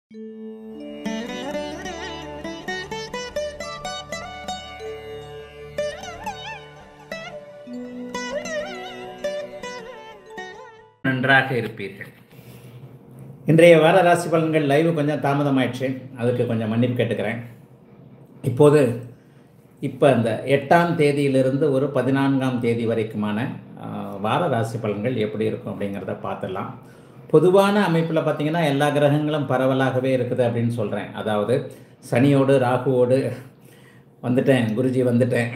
நன்றாக இருப்பீர்கள் இன்றைய வார ராசி பலன்கள் லைவ் கொஞ்சம் தாமதமாயிடுச்சு அதுக்கு கொஞ்சம் மன்னிப்பு கேட்டுக்கிறேன் இப்போது இப்போ இந்த எட்டாம் தேதியிலிருந்து ஒரு பதினான்காம் தேதி வரைக்குமான ஆஹ், வார ராசி பலன்கள் எப்படி இருக்கும் அப்படிங்கிறத பார்த்துடலாம் பொதுவான அமைப்பில் பார்த்தீங்கன்னா எல்லா கிரகங்களும் பரவலாகவே இருக்குது அப்படின்னு சொல்கிறேன் அதாவது சனியோடு ராகுவோடு வந்துட்டேன் குருஜி வந்துட்டேன்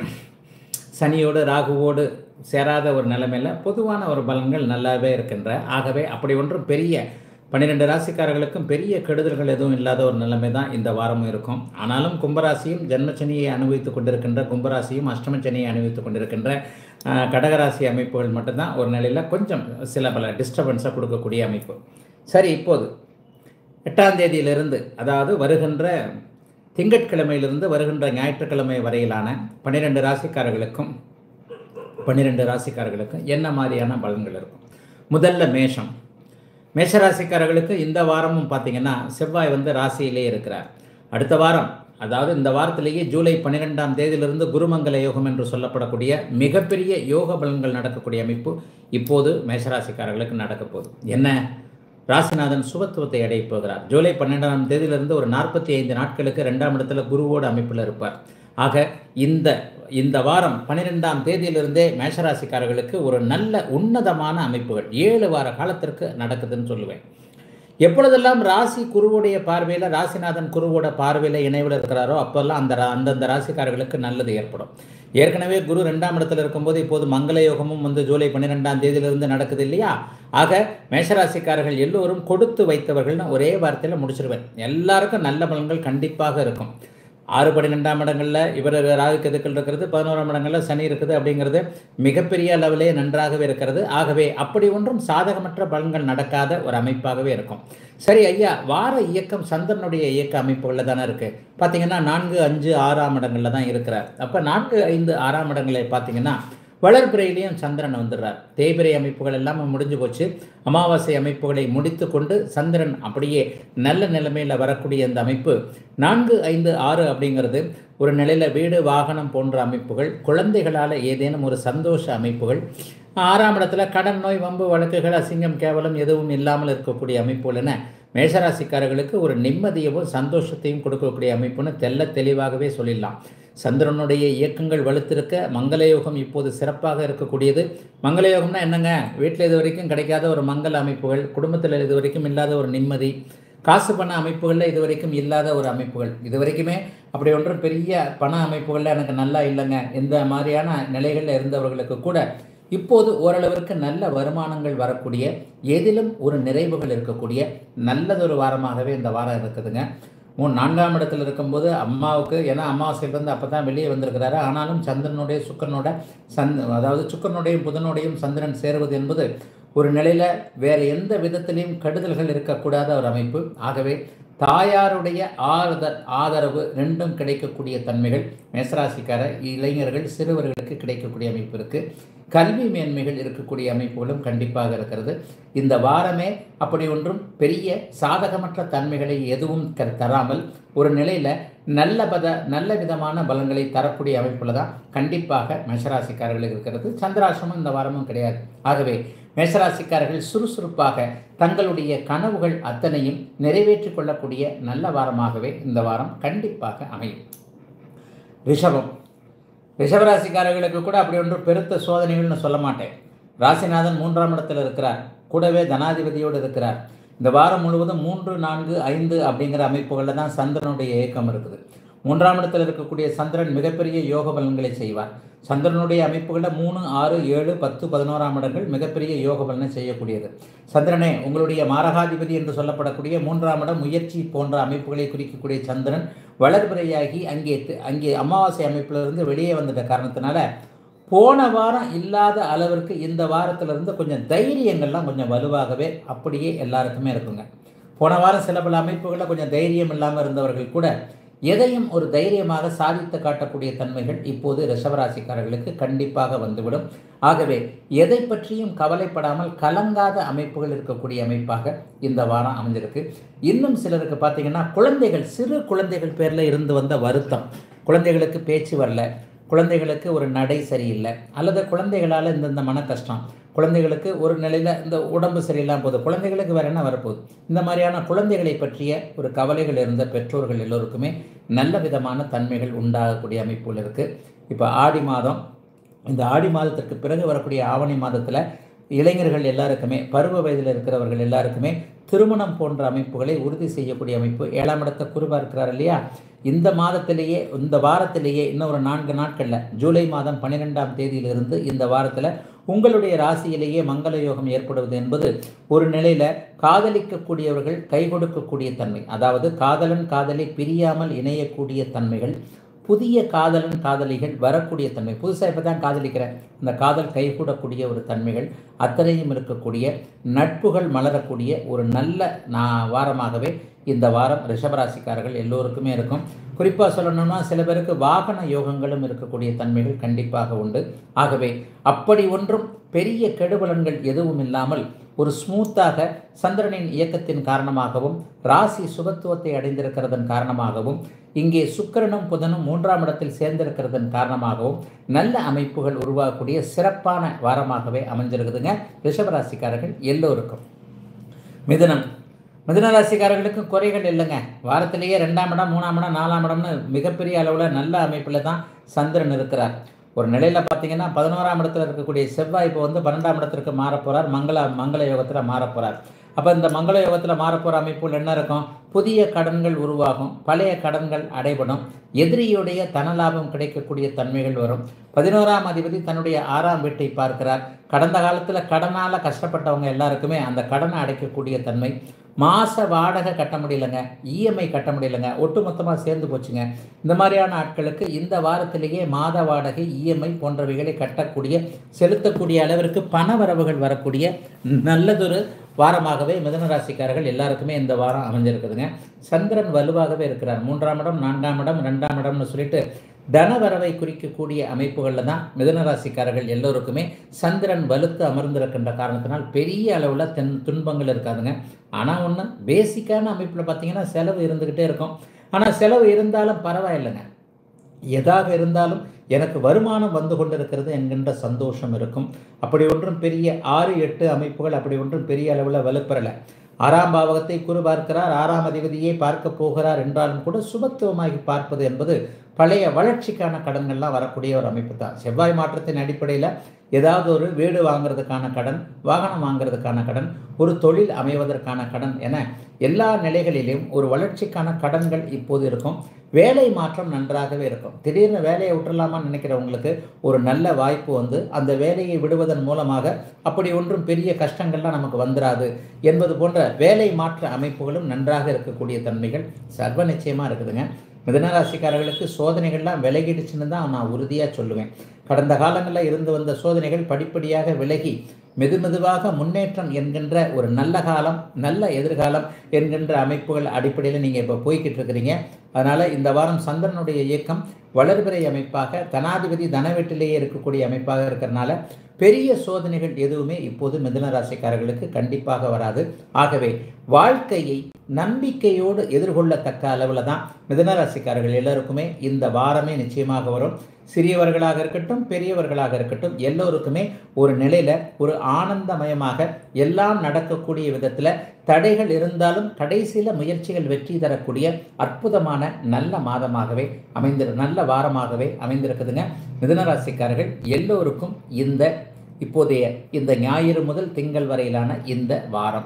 சனியோடு ராகுவோடு சேராத ஒரு நிலைமையில் பொதுவான ஒரு பலன்கள் நல்லாவே இருக்கின்ற ஆகவே அப்படி ஒன்றும் பெரிய பன்னிரெண்டு ராசிக்காரர்களுக்கும் பெரிய கெடுதல்கள் எதுவும் இல்லாத ஒரு நிலைமை தான் இந்த வாரமும் இருக்கும் ஆனாலும் கும்பராசியும் ஜென்மச்சனியை அனுபவித்துக் கொண்டிருக்கின்ற கும்பராசியும் அஷ்டமச்சனியை அனுபவித்துக் கொண்டிருக்கின்ற ஆஹ், கடகராசி அமைப்புகள் மட்டும்தான் ஒரு நிலையில் கொஞ்சம் சில பல டிஸ்டர்பன்ஸை கொடுக்கக்கூடிய அமைப்பு சரி இப்போது எட்டாம் தேதியிலிருந்து அதாவது வருகின்ற திங்கட்கிழமையிலிருந்து வருகின்ற ஞாயிற்றுக்கிழமை வரையிலான பன்னிரெண்டு ராசிக்காரர்களுக்கும் பன்னிரெண்டு ராசிக்காரர்களுக்கும் என்ன மாதிரியான பலன்கள் இருக்கும் முதல்ல மேஷம் மேஷராசிக்காரர்களுக்கு இந்த வாரமும் பார்த்தீங்கன்னா செவ்வாய் வந்து ராசியிலே இருக்கிறார் அடுத்த வாரம் அதாவது இந்த வாரத்திலேயே ஜூலை பன்னிரெண்டாம் தேதியிலிருந்து குருமங்கல யோகம் என்று சொல்லப்படக்கூடிய மிகப்பெரிய யோக பலன்கள் நடக்கக்கூடிய அமைப்பு இப்போது மேஷராசிக்காரர்களுக்கு நடக்க போகுது என்ன ராசிநாதன் சுபத்துவத்தை அடையப் போகிறார் ஜூலை பன்னெண்டாம் தேதியிலிருந்து ஒரு நாற்பத்தி ஐந்து நாட்களுக்கு ரெண்டாம் இடத்துல குருவோட அமைப்பில் இருப்பார் ஆக இந்த இந்த வாரம் பன்னிரெண்டாம் தேதியிலிருந்தே மேஷராசிக்காரர்களுக்கு ஒரு நல்ல உன்னதமான அமைப்புகள் ஏழு வார காலத்திற்கு நடக்குதுன்னு சொல்லுவேன் எப்பொழுதெல்லாம் ராசி குருவுடைய பார்வையில் ராசிநாதன் குருவோட பார்வையில் இணைவில் இருக்கிறாரோ அப்போல்லாம் அந்த ரா- அந்தந்த ராசிக்காரர்களுக்கு நல்லது ஏற்படும் ஏற்கனவே குரு ரெண்டாம் இடத்துல இருக்கும்போது இப்போது மங்கள யோகமும் வந்து ஜூலை பன்னிரெண்டாம் தேதியிலிருந்து நடக்குது இல்லையா ஆக மேஷராசிக்காரர்கள் எல்லோரும் கொடுத்து வைத்தவர்கள்னு ஒரே வார்த்தையில் முடிச்சிருவேன் எல்லாருக்கும் நல்ல பலன்கள் கண்டிப்பாக இருக்கும் ஆறு பன்னிரெண்டாம் இடங்களில் இவர் ராகு கெதுக்கள் இருக்கிறது பதினோராம் இடங்களில் சனி இருக்குது அப்படிங்கிறது மிகப்பெரிய அளவிலே நன்றாகவே இருக்கிறது ஆகவே அப்படி ஒன்றும் சாதகமற்ற பலன்கள் நடக்காத ஒரு அமைப்பாகவே இருக்கும் சரி ஐயா வார இயக்கம் சந்திரனுடைய இயக்க அமைப்புகளில் தானே இருக்குது பார்த்தீங்கன்னா நான்கு அஞ்சு ஆறாம் இடங்களில் தான் இருக்கிறார் அப்போ நான்கு ஐந்து ஆறாம் இடங்களை பார்த்தீங்கன்னா வளர்பிறையிலையும் சந்திரன் வந்துடுறார் தேய்பிறை அமைப்புகள் எல்லாமே முடிஞ்சு போச்சு அமாவாசை அமைப்புகளை முடித்து கொண்டு சந்திரன் அப்படியே நல்ல நிலைமையில் வரக்கூடிய இந்த அமைப்பு நான்கு ஐந்து ஆறு அப்படிங்கிறது ஒரு நிலையில் வீடு வாகனம் போன்ற அமைப்புகள் குழந்தைகளால் ஏதேனும் ஒரு சந்தோஷ அமைப்புகள் ஆறாம் இடத்துல கடன் நோய் வம்பு வழக்குகள் அசிங்கம் கேவலம் எதுவும் இல்லாமல் இருக்கக்கூடிய அமைப்புகள் என மேஷராசிக்காரர்களுக்கு ஒரு நிம்மதியவும் சந்தோஷத்தையும் கொடுக்கக்கூடிய அமைப்புன்னு தெல்ல தெளிவாகவே சொல்லிடலாம் சந்திரனுடைய இயக்கங்கள் வலுத்திருக்க மங்களயோகம் இப்போது சிறப்பாக இருக்கக்கூடியது மங்களயோகம்னா என்னங்க வீட்டில் இது வரைக்கும் கிடைக்காத ஒரு மங்கள அமைப்புகள் குடும்பத்தில் இது வரைக்கும் இல்லாத ஒரு நிம்மதி காசு பண அமைப்புகளில் இது வரைக்கும் இல்லாத ஒரு அமைப்புகள் இது வரைக்குமே அப்படி ஒன்றும் பெரிய பண அமைப்புகளில் எனக்கு நல்லா இல்லைங்க இந்த மாதிரியான நிலைகளில் இருந்தவர்களுக்கு கூட இப்போது ஓரளவிற்கு நல்ல வருமானங்கள் வரக்கூடிய எதிலும் ஒரு நிறைவுகள் இருக்கக்கூடிய நல்லதொரு வாரமாகவே இந்த வாரம் இருக்குதுங்க மூணு நான்காம் இடத்துல இருக்கும்போது அம்மாவுக்கு ஏன்னா அமாவாசையிலிருந்து அப்போ தான் வெளியே வந்திருக்கிறாரு ஆனாலும் சந்திரனுடைய சுக்கரனோட சந்த் அதாவது சுக்கரனுடையும் புதனுடையும் சந்திரன் சேருவது என்பது ஒரு நிலையில் வேறு எந்த விதத்திலையும் கெடுதல்கள் இருக்கக்கூடாத ஒரு அமைப்பு ஆகவே தாயாருடைய ஆறுதல் ஆதரவு ரெண்டும் கிடைக்கக்கூடிய தன்மைகள் மேசராசிக்கார இளைஞர்கள் சிறுவர்களுக்கு கிடைக்கக்கூடிய அமைப்பு இருக்குது கல்வி மேன்மைகள் இருக்கக்கூடிய அமைப்புகளும் கண்டிப்பாக இருக்கிறது இந்த வாரமே அப்படி ஒன்றும் பெரிய சாதகமற்ற தன்மைகளை எதுவும் க- தராமல் ஒரு நிலையில் நல்ல பத நல்ல விதமான பலன்களை தரக்கூடிய அமைப்பில் தான் கண்டிப்பாக மேஷராசிக்காரர்களுக்கு இருக்கிறது சந்திராசிரமம் இந்த வாரமும் கிடையாது ஆகவே மேஷராசிக்காரர்கள் சுறுசுறுப்பாக தங்களுடைய கனவுகள் அத்தனையும் நிறைவேற்றிக் கொள்ளக்கூடிய நல்ல வாரமாகவே இந்த வாரம் கண்டிப்பாக அமையும் ரிஷபம் ரிஷபராசிக்காரர்களுக்கு கூட அப்படி ஒன்று பெருத்த சோதனைகள்னு சொல்ல மாட்டேன் ராசிநாதன் மூன்றாம் இடத்தில் இருக்கிறார் கூடவே தனாதிபதியோடு இருக்கிறார் இந்த வாரம் முழுவதும் மூன்று நான்கு ஐந்து அப்படிங்கிற அமைப்புகளில் தான் சந்திரனுடைய இயக்கம் இருக்குது மூன்றாம் இடத்தில் இருக்கக்கூடிய சந்திரன் மிகப்பெரிய யோக பலன்களை செய்வார் சந்திரனுடைய அமைப்புகளில் மூணு ஆறு ஏழு பத்து பதினோராம் இடங்கள் மிகப்பெரிய யோக பலனை செய்யக்கூடியது சந்திரனே உங்களுடைய மாரகாதிபதி என்று சொல்லப்படக்கூடிய மூன்றாம் இடம் முயற்சி போன்ற அமைப்புகளை குறிக்கக்கூடிய சந்திரன் வளர்பிறையாகி அங்கே தி- அங்கே அமாவாசை அமைப்பிலிருந்து வெளியே வந்துட்ட காரணத்தினால போன வாரம் இல்லாத அளவிற்கு இந்த வாரத்திலிருந்து கொஞ்சம் தைரியங்கள்லாம் கொஞ்சம் வலுவாகவே அப்படியே எல்லாருக்குமே இருக்குங்க போன வாரம் சில பல அமைப்புகளில் கொஞ்சம் தைரியம் இல்லாமல் இருந்தவர்கள் கூட எதையும் ஒரு தைரியமாக சாதித்து காட்டக்கூடிய தன்மைகள் இப்போது ரிஷபராசிக்காரர்களுக்கு கண்டிப்பாக வந்துவிடும் ஆகவே எதை பற்றியும் கவலைப்படாமல் கலங்காத அமைப்புகள் இருக்கக்கூடிய அமைப்பாக இந்த வாரம் அமைஞ்சிருக்கு இன்னும் சிலருக்கு பார்த்தீங்கன்னா குழந்தைகள் சிறு குழந்தைகள் பேரில் இருந்து வந்த வருத்தம் குழந்தைகளுக்கு பேச்சு வரல குழந்தைகளுக்கு ஒரு நடை சரியில்லை அல்லது குழந்தைகளால் இந்தந்த மன கஷ்டம் குழந்தைகளுக்கு ஒரு நிலையில் இந்த உடம்பு சரியில்லாமல் போகுது குழந்தைகளுக்கு வேறு என்ன வரப்போகுது இந்த மாதிரியான குழந்தைகளை பற்றிய ஒரு கவலைகள் இருந்த பெற்றோர்கள் எல்லோருக்குமே நல்ல விதமான தன்மைகள் உண்டாகக்கூடிய அமைப்புகள் இருக்குது இப்போ ஆடி மாதம் இந்த ஆடி மாதத்திற்கு பிறகு வரக்கூடிய ஆவணி மாதத்தில் இளைஞர்கள் எல்லாருக்குமே பருவ வயதில் இருக்கிறவர்கள் எல்லாருக்குமே திருமணம் போன்ற அமைப்புகளை உறுதி செய்யக்கூடிய அமைப்பு ஏழாம் இடத்த குருவா இருக்கிறார் இல்லையா இந்த மாதத்திலேயே இந்த வாரத்திலேயே இன்னும் ஒரு நான்கு நாட்களில் ஜூலை மாதம் பன்னிரெண்டாம் தேதியிலிருந்து இந்த வாரத்தில் உங்களுடைய ராசியிலேயே மங்கள யோகம் ஏற்படுவது என்பது ஒரு நிலையில் காதலிக்கக்கூடியவர்கள் கை கொடுக்கக்கூடிய தன்மை அதாவது காதலன் காதலி பிரியாமல் இணையக்கூடிய தன்மைகள் புதிய காதலன் காதலிகள் வரக்கூடிய தன்மை புதுசாக இப்போ தான் காதலிக்கிறேன் இந்த காதல் கைகூடக்கூடிய ஒரு தன்மைகள் அத்தனையும் இருக்கக்கூடிய நட்புகள் மலரக்கூடிய ஒரு நல்ல நான் வாரமாகவே இந்த வாரம் ரிஷபராசிக்காரர்கள் எல்லோருக்குமே இருக்கும் குறிப்பாக சொல்லணும்னா சில பேருக்கு வாகன யோகங்களும் இருக்கக்கூடிய தன்மைகள் கண்டிப்பாக உண்டு ஆகவே அப்படி ஒன்றும் பெரிய கெடுபலன்கள் எதுவும் இல்லாமல் ஒரு ஸ்மூத்தாக சந்திரனின் இயக்கத்தின் காரணமாகவும் ராசி சுபத்துவத்தை அடைந்திருக்கிறதன் காரணமாகவும் இங்கே சுக்கிரனும் புதனும் மூன்றாம் இடத்தில் சேர்ந்திருக்கிறதன் காரணமாகவும் நல்ல அமைப்புகள் உருவாகக்கூடிய சிறப்பான வாரமாகவே அமைஞ்சிருக்குதுங்க ரிஷபராசிக்காரர்கள் எல்லோருக்கும் மிதுனம் மிதுன ராசிக்காரர்களுக்கும் குறைகள் இல்லைங்க வாரத்திலேயே ரெண்டாம் இடம் மூணாம் இடம் நாலாம் இடம்னு மிகப்பெரிய அளவில் நல்ல அமைப்பில் தான் சந்திரன் இருக்கிறார் ஒரு நிலையில் பார்த்தீங்கன்னா பதினோராம் இடத்துல இருக்கக்கூடிய செவ்வாய் இப்போ வந்து பன்னெண்டாம் இடத்திற்கு மாறப் போகிறார் மங்கள மங்கள யோகத்தில் மாறப் போகிறார் அப்போ இந்த மங்கள யோகத்தில் மாறப்போகிற அமைப்புகள் என்ன இருக்கும் புதிய கடன்கள் உருவாகும் பழைய கடன்கள் அடைபடும் எதிரியுடைய தனலாபம் கிடைக்கக்கூடிய தன்மைகள் வரும் பதினோராம் அதிபதி தன்னுடைய ஆறாம் வீட்டை பார்க்கிறார் கடந்த காலத்தில் கடனால் கஷ்டப்பட்டவங்க எல்லாருக்குமே அந்த கடனை அடைக்கக்கூடிய தன்மை மாத வாடகை கட்ட முடியலங்க இஎம்ஐ கட்ட முடியலங்க ஒட்டுமொத்தமாக சேர்ந்து போச்சுங்க இந்த மாதிரியான ஆட்களுக்கு இந்த வாரத்திலேயே மாத வாடகை இஎம்ஐ போன்றவைகளை கட்டக்கூடிய செலுத்தக்கூடிய அளவிற்கு பண வரவுகள் வரக்கூடிய நல்லதொரு வாரமாகவே மிதன ராசிக்காரர்கள் எல்லாருக்குமே இந்த வாரம் அமைஞ்சிருக்குதுங்க சந்திரன் வலுவாகவே இருக்கிறார் மூன்றாம் இடம் நான்காம் இடம் ரெண்டாம் இடம்னு சொல்லிட்டு தனவரவை குறிக்கக்கூடிய அமைப்புகளில் தான் மிதன ராசிக்காரர்கள் எல்லோருக்குமே சந்திரன் வலுத்து அமர்ந்திருக்கின்ற காரணத்தினால் பெரிய அளவில் தென் துன்பங்கள் இருக்காதுங்க ஆனால் ஒன்று பேசிக்கான அமைப்பில் பார்த்தீங்கன்னா செலவு இருந்துக்கிட்டே இருக்கும் ஆனால் செலவு இருந்தாலும் பரவாயில்லைங்க எதாக இருந்தாலும் எனக்கு வருமானம் வந்து கொண்டிருக்கிறது என்கின்ற சந்தோஷம் இருக்கும் அப்படி ஒன்றும் பெரிய ஆறு எட்டு அமைப்புகள் அப்படி ஒன்றும் பெரிய அளவில் வலுப்பெறலை ஆறாம் பாவகத்தை குரு பார்க்கிறார் ஆறாம் அதிபதியை பார்க்க போகிறார் என்றாலும் கூட சுபத்துவமாகி பார்ப்பது என்பது பழைய வளர்ச்சிக்கான கடன்கள்லாம் வரக்கூடிய ஒரு அமைப்பு தான் செவ்வாய் மாற்றத்தின் அடிப்படையில் ஏதாவது ஒரு வீடு வாங்குறதுக்கான கடன் வாகனம் வாங்குறதுக்கான கடன் ஒரு தொழில் அமைவதற்கான கடன் என எல்லா நிலைகளிலும் ஒரு வளர்ச்சிக்கான கடன்கள் இப்போது இருக்கும் வேலை மாற்றம் நன்றாகவே இருக்கும் திடீர்னு வேலையை விட்டுறலாமான்னு நினைக்கிறவங்களுக்கு ஒரு நல்ல வாய்ப்பு வந்து அந்த வேலையை விடுவதன் மூலமாக அப்படி ஒன்றும் பெரிய கஷ்டங்கள்லாம் நமக்கு வந்துடாது என்பது போன்ற வேலை மாற்ற அமைப்புகளும் நன்றாக இருக்கக்கூடிய தன்மைகள் சர்வ நிச்சயமாக இருக்குதுங்க மிதனராசிக்காரர்களுக்கு சோதனைகள்லாம் விலகிடுச்சுன்னு தான் நான் உறுதியாக சொல்லுவேன் கடந்த காலங்களில் இருந்து வந்த சோதனைகள் படிப்படியாக விலகி மெது மெதுவாக முன்னேற்றம் என்கின்ற ஒரு நல்ல காலம் நல்ல எதிர்காலம் என்கின்ற அமைப்புகள் அடிப்படையில் நீங்கள் இப்போ போய்கிட்டு இருக்கிறீங்க அதனால் இந்த வாரம் சந்திரனுடைய இயக்கம் வளர்பிறை அமைப்பாக தனாதிபதி தனவீட்டிலேயே இருக்கக்கூடிய அமைப்பாக இருக்கிறனால பெரிய சோதனைகள் எதுவுமே இப்போது மிதுன ராசிக்காரர்களுக்கு கண்டிப்பாக வராது ஆகவே வாழ்க்கையை நம்பிக்கையோடு எதிர்கொள்ளத்தக்க அளவில் தான் மிதுன ராசிக்காரர்கள் எல்லாருக்குமே இந்த வாரமே நிச்சயமாக வரும் சிறியவர்களாக இருக்கட்டும் பெரியவர்களாக இருக்கட்டும் எல்லோருக்குமே ஒரு நிலையில் ஒரு ஆனந்தமயமாக எல்லாம் நடக்கக்கூடிய விதத்தில் தடைகள் இருந்தாலும் கடைசியில் முயற்சிகள் வெற்றி தரக்கூடிய அற்புதமான நல்ல மாதமாகவே அமைந்திரு நல்ல வாரமாகவே அமைந்திருக்குதுங்க மிதுனராசிக்காரர்கள் எல்லோருக்கும் இந்த இப்போதைய இந்த ஞாயிறு முதல் திங்கள் வரையிலான இந்த வாரம்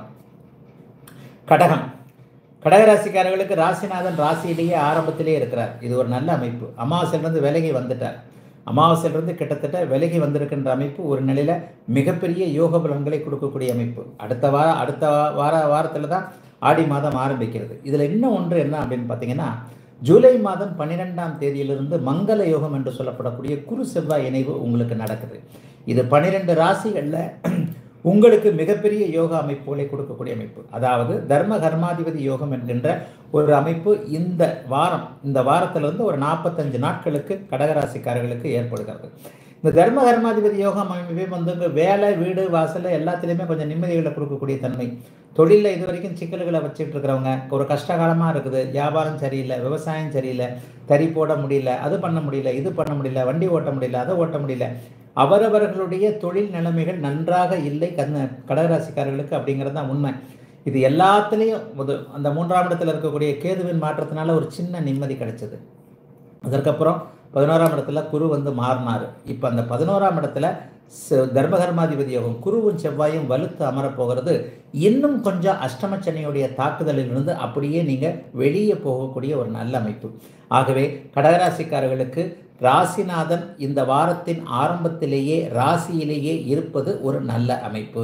கடகம் கடகராசிக்காரர்களுக்கு ராசிநாதன் ராசியிலேயே ஆரம்பத்திலே இருக்கிறார் இது ஒரு நல்ல அமைப்பு அமாவாசையிலிருந்து விலகி வந்துட்டார் அமாவாசையிலிருந்து கிட்டத்தட்ட விலகி வந்திருக்கின்ற அமைப்பு ஒரு நிலையில் மிகப்பெரிய யோக பலன்களை கொடுக்கக்கூடிய அமைப்பு அடுத்த வார அடுத்த வார வாரத்தில் தான் ஆடி மாதம் ஆரம்பிக்கிறது இதில் இன்னும் ஒன்று என்ன அப்படின்னு பார்த்தீங்கன்னா ஜூலை மாதம் பன்னிரெண்டாம் தேதியிலிருந்து மங்கள யோகம் என்று சொல்லப்படக்கூடிய குரு செவ்வாய் இணைவு உங்களுக்கு நடக்குது இது பன்னிரெண்டு ராசிகளில் உங்களுக்கு மிகப்பெரிய யோகா அமைப்புகளை கொடுக்கக்கூடிய அமைப்பு அதாவது தர்ம கர்மாதிபதி யோகம் என்கின்ற ஒரு அமைப்பு இந்த வாரம் இந்த வாரத்திலிருந்து ஒரு நாற்பத்தஞ்சு நாட்களுக்கு கடகராசிக்காரர்களுக்கு ஏற்படுகிறது இந்த தர்ம கர்மாதிபதி யோகம் அமைப்பே வந்து இங்க வேலை வீடு வாசல் எல்லாத்துலேயுமே கொஞ்சம் நிம்மதிகளை கொடுக்கக்கூடிய தன்மை தொழிலில் இது வரைக்கும் சிக்கல்களை வச்சுட்டு இருக்கிறவங்க ஒரு கஷ்டகாலமாக இருக்குது வியாபாரம் சரியில்லை விவசாயம் சரியில்லை தறி போட முடியல அது பண்ண முடியல இது பண்ண முடியல வண்டி ஓட்ட முடியல அதை ஓட்ட முடியல அவரவர்களுடைய தொழில் நிலைமைகள் நன்றாக இல்லை கண்ண கடகராசிக்காரர்களுக்கு அப்படிங்கிறது தான் உண்மை இது எல்லாத்துலேயும் ஒரு அந்த மூன்றாம் இடத்துல இருக்கக்கூடிய கேதுவின் மாற்றத்தினால ஒரு சின்ன நிம்மதி கிடைச்சது அதற்கப்புறம் பதினோராம் இடத்துல குரு வந்து மாறினார் இப்போ அந்த பதினோராம் இடத்துல ச- தர்மகர்மாதிபதி யோகம் குருவும் செவ்வாயும் வலுத்து அமரப்போகிறது இன்னும் கொஞ்சம் அஷ்டமச்சனியுடைய தாக்குதலிலிருந்து அப்படியே நீங்கள் வெளியே போகக்கூடிய ஒரு நல்ல அமைப்பு ஆகவே கடகராசிக்காரர்களுக்கு ராசிநாதன் இந்த வாரத்தின் ஆரம்பத்திலேயே ராசியிலேயே இருப்பது ஒரு நல்ல அமைப்பு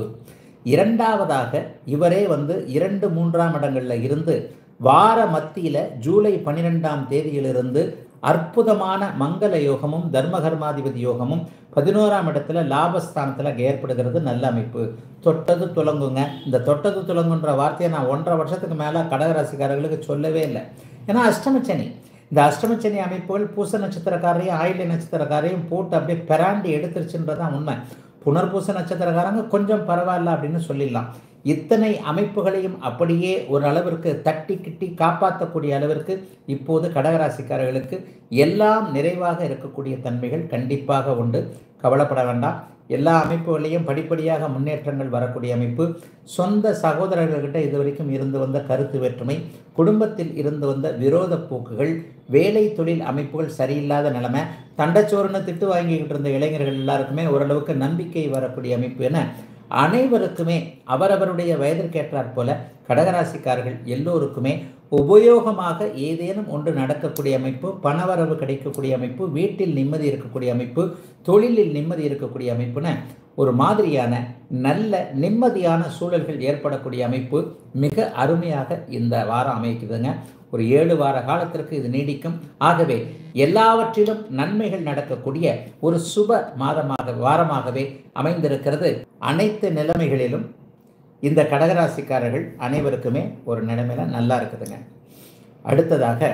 இரண்டாவதாக இவரே வந்து இரண்டு மூன்றாம் இடங்களில் இருந்து வார மத்தியில் ஜூலை பன்னிரெண்டாம் தேதியிலிருந்து அற்புதமான மங்கள யோகமும் தர்மகர்மாதிபதி யோகமும் பதினோராம் இடத்துல லாபஸ்தானத்தில் ஏற்படுகிறது நல்ல அமைப்பு தொட்டது துலங்குங்க இந்த தொட்டது துலங்குன்ற வார்த்தையை நான் ஒன்றரை வருஷத்துக்கு மேலே கடகராசிக்காரர்களுக்கு சொல்லவே இல்லை ஏன்னா அஷ்டமச்சனி இந்த அஷ்டமச்சனி அமைப்புகள் பூச நட்சத்திரக்காரையும் ஆயில்ய நட்சத்திரக்காரையும் போட்டு அப்படியே பெராண்டி எடுத்துருச்சுன்றதான் உண்மை புனர்பூச நட்சத்திரக்காரங்க கொஞ்சம் பரவாயில்ல அப்படின்னு சொல்லிடலாம் இத்தனை அமைப்புகளையும் அப்படியே ஒரு அளவிற்கு தட்டி கிட்டி காப்பாற்றக்கூடிய அளவிற்கு இப்போது கடகராசிக்காரர்களுக்கு எல்லாம் நிறைவாக இருக்கக்கூடிய தன்மைகள் கண்டிப்பாக உண்டு கவலைப்பட வேண்டாம் எல்லா அமைப்புகளையும் படிப்படியாக முன்னேற்றங்கள் வரக்கூடிய அமைப்பு சொந்த சகோதரர்கள்கிட்ட இதுவரைக்கும் இருந்து வந்த கருத்து வேற்றுமை குடும்பத்தில் இருந்து வந்த விரோத போக்குகள் வேலை தொழில் அமைப்புகள் சரியில்லாத நிலைமை தண்டச்சோறுன்னு திட்டு வாங்கிக்கிட்டு இருந்த இளைஞர்கள் எல்லாருக்குமே ஓரளவுக்கு நம்பிக்கை வரக்கூடிய அமைப்பு என அனைவருக்குமே அவரவருடைய வயதிற்கேற்றாற் போல கடகராசிக்காரர்கள் எல்லோருக்குமே உபயோகமாக ஏதேனும் ஒன்று நடக்கக்கூடிய அமைப்பு பணவரவு கிடைக்கக்கூடிய அமைப்பு வீட்டில் நிம்மதி இருக்கக்கூடிய அமைப்பு தொழிலில் நிம்மதி இருக்கக்கூடிய அமைப்புன்னு ஒரு மாதிரியான நல்ல நிம்மதியான சூழல்கள் ஏற்படக்கூடிய அமைப்பு மிக அருமையாக இந்த வாரம் அமைக்குதுங்க ஒரு ஏழு வார காலத்திற்கு இது நீடிக்கும் ஆகவே எல்லாவற்றிலும் நன்மைகள் நடக்கக்கூடிய ஒரு சுப மாதமாக வாரமாகவே அமைந்திருக்கிறது அனைத்து நிலைமைகளிலும் இந்த கடகராசிக்காரர்கள் அனைவருக்குமே ஒரு நிலைமையில நல்லா இருக்குதுங்க அடுத்ததாக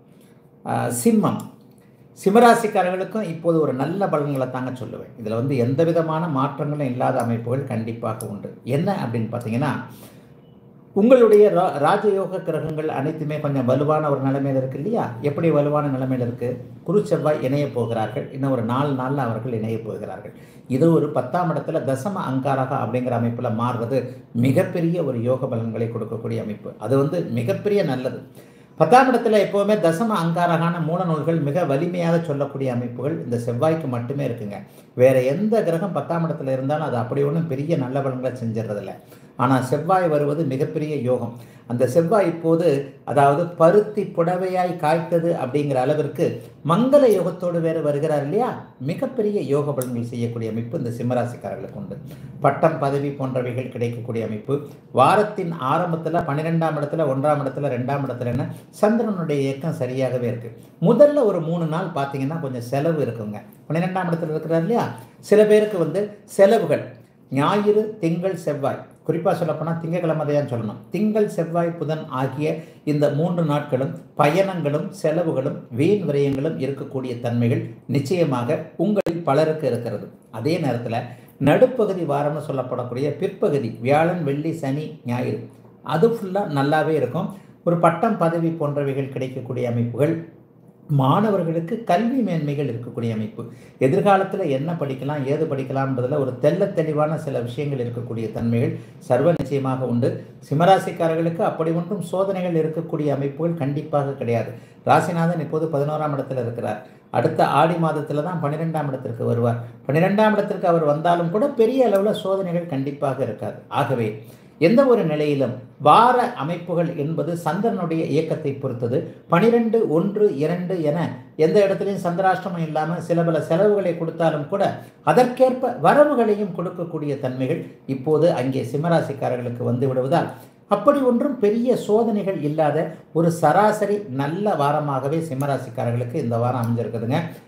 ஆஹ், சிம்மம் சிம்மராசிக்காரர்களுக்கும் இப்போது ஒரு நல்ல பலன்களை தாங்க சொல்லுவேன் இதில் வந்து எந்த விதமான மாற்றங்களும் இல்லாத அமைப்புகள் கண்டிப்பாக உண்டு என்ன அப்படின்னு பார்த்தீங்கன்னா உங்களுடைய ரா- ராஜயோக கிரகங்கள் அனைத்துமே கொஞ்சம் வலுவான ஒரு நிலைமையில் இருக்கு இல்லையா எப்படி வலுவான நிலைமையில் இருக்கு குரு செவ்வாய் இணைய போகிறார்கள் இன்னும் ஒரு நாலு நாளில் அவர்கள் இணைய போகிறார்கள் இது ஒரு பத்தாம் இடத்துல தசம அங்காரக அப்படிங்கிற அமைப்பில் மாறுறது மிகப்பெரிய ஒரு யோக பலன்களை கொடுக்கக்கூடிய அமைப்பு அது வந்து மிகப்பெரிய நல்லது பத்தாம் இடத்துல எப்போவுமே தசம அங்காரகான மூல நூல்கள் மிக வலிமையாக சொல்லக்கூடிய அமைப்புகள் இந்த செவ்வாய்க்கு மட்டுமே இருக்குங்க வேற எந்த கிரகம் பத்தாம் இடத்துல இருந்தாலும் அது அப்படி ஒன்றும் பெரிய நல்ல பலன்களை செஞ்சிடறதில்ல ஆனால் செவ்வாய் வருவது மிகப்பெரிய யோகம் அந்த செவ்வாய் இப்போது அதாவது பருத்தி புடவையாய் காய்த்தது அப்படிங்கிற அளவிற்கு மங்கள யோகத்தோடு வேறு வருகிறார் இல்லையா மிகப்பெரிய யோக பலன்கள் செய்யக்கூடிய அமைப்பு இந்த சிம்மராசிக்காரர்களுக்கு உண்டு பட்டம் பதவி போன்றவைகள் கிடைக்கக்கூடிய அமைப்பு வாரத்தின் ஆரம்பத்தில் பன்னிரெண்டாம் இடத்துல ஒன்றாம் இடத்துல ரெண்டாம் இடத்துலன்னு சந்திரனுடைய இயக்கம் சரியாகவே இருக்கு முதல்ல ஒரு மூணு நாள் பார்த்தீங்கன்னா கொஞ்சம் செலவு இருக்குங்க பன்னிரெண்டாம் இடத்துல இருக்கிறார் இல்லையா சில பேருக்கு வந்து செலவுகள் ஞாயிறு திங்கள் செவ்வாய் குறிப்பாக சொல்லப்போனால் திங்கக்கிழமை தான் சொல்லணும் திங்கள் செவ்வாய் புதன் ஆகிய இந்த மூன்று நாட்களும் பயணங்களும் செலவுகளும் வீண் விரயங்களும் இருக்கக்கூடிய தன்மைகள் நிச்சயமாக உங்களில் பலருக்கு இருக்கிறது அதே நேரத்தில் நடுப்பகுதி வாரம்னு சொல்லப்படக்கூடிய பிற்பகுதி வியாழன் வெள்ளி சனி ஞாயிறு அது ஃபுல்லாக நல்லாவே இருக்கும் ஒரு பட்டம் பதவி போன்றவைகள் கிடைக்கக்கூடிய அமைப்புகள் மாணவர்களுக்கு கல்வி மேன்மைகள் இருக்கக்கூடிய அமைப்பு எதிர்காலத்தில் என்ன படிக்கலாம் ஏது படிக்கலாம்ன்றதில் ஒரு தெள்ளத் தெளிவான சில விஷயங்கள் இருக்கக்கூடிய தன்மைகள் சர்வ நிச்சயமாக உண்டு சிம்மராசிக்காரர்களுக்கு அப்படி ஒன்றும் சோதனைகள் இருக்கக்கூடிய அமைப்புகள் கண்டிப்பாக கிடையாது ராசிநாதன் இப்போது பதினோராம் இடத்துல இருக்கிறார் அடுத்த ஆடி மாதத்தில் தான் பன்னிரெண்டாம் இடத்திற்கு வருவார் பன்னிரெண்டாம் இடத்திற்கு அவர் வந்தாலும் கூட பெரிய அளவில் சோதனைகள் கண்டிப்பாக இருக்காது ஆகவே எந்த ஒரு நிலையிலும் வார அமைப்புகள் என்பது சந்திரனுடைய இயக்கத்தை பொறுத்தது பனிரெண்டு ஒன்று இரண்டு என எந்த இடத்துலையும் சந்திராஷ்டமம் இல்லாமல் சில பல செலவுகளை கொடுத்தாலும் கூட அதற்கேற்ப வரவுகளையும் கொடுக்கக்கூடிய தன்மைகள் இப்போது அங்கே சிம்மராசிக்காரர்களுக்கு வந்து விடுவதால் அப்படி ஒன்றும் பெரிய சோதனைகள் இல்லாத ஒரு சராசரி நல்ல வாரமாகவே சிம்மராசிக்காரர்களுக்கு இந்த வாரம் அமைஞ்சிருக்குதுங்க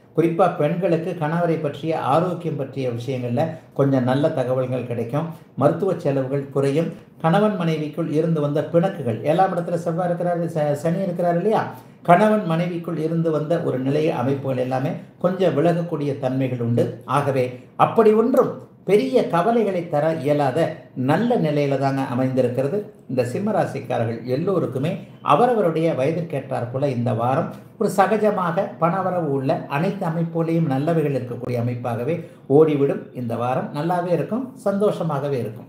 குறிப்பாக பெண்களுக்கு கணவரை பற்றிய ஆரோக்கியம் பற்றிய விஷயங்களில் கொஞ்சம் நல்ல தகவல்கள் கிடைக்கும் மருத்துவ செலவுகள் குறையும் கணவன் மனைவிக்குள் இருந்து வந்த பிணக்குகள் ஏழாம் இடத்துல செவ்வாய் இருக்கிறாரு ச- சனி இருக்கிறார் இல்லையா கணவன் மனைவிக்குள் இருந்து வந்த ஒரு நிலைய அமைப்புகள் எல்லாமே கொஞ்சம் விலகக்கூடிய தன்மைகள் உண்டு ஆகவே அப்படி ஒன்றும் பெரிய கவலைகளை தர இயலாத நல்ல நிலையில தாங்க அமைந்திருக்கிறது இந்த சிம்மராசிக்காரர்கள் எல்லோருக்குமே அவரவருடைய வயதிற்கேற்றாற் போல இந்த வாரம் ஒரு சகஜமாக பணவரவு உள்ள அனைத்து அமைப்புகளையும் நல்லவைகள் இருக்கக்கூடிய அமைப்பாகவே ஓடிவிடும் இந்த வாரம் நல்லாவே இருக்கும் சந்தோஷமாகவே இருக்கும்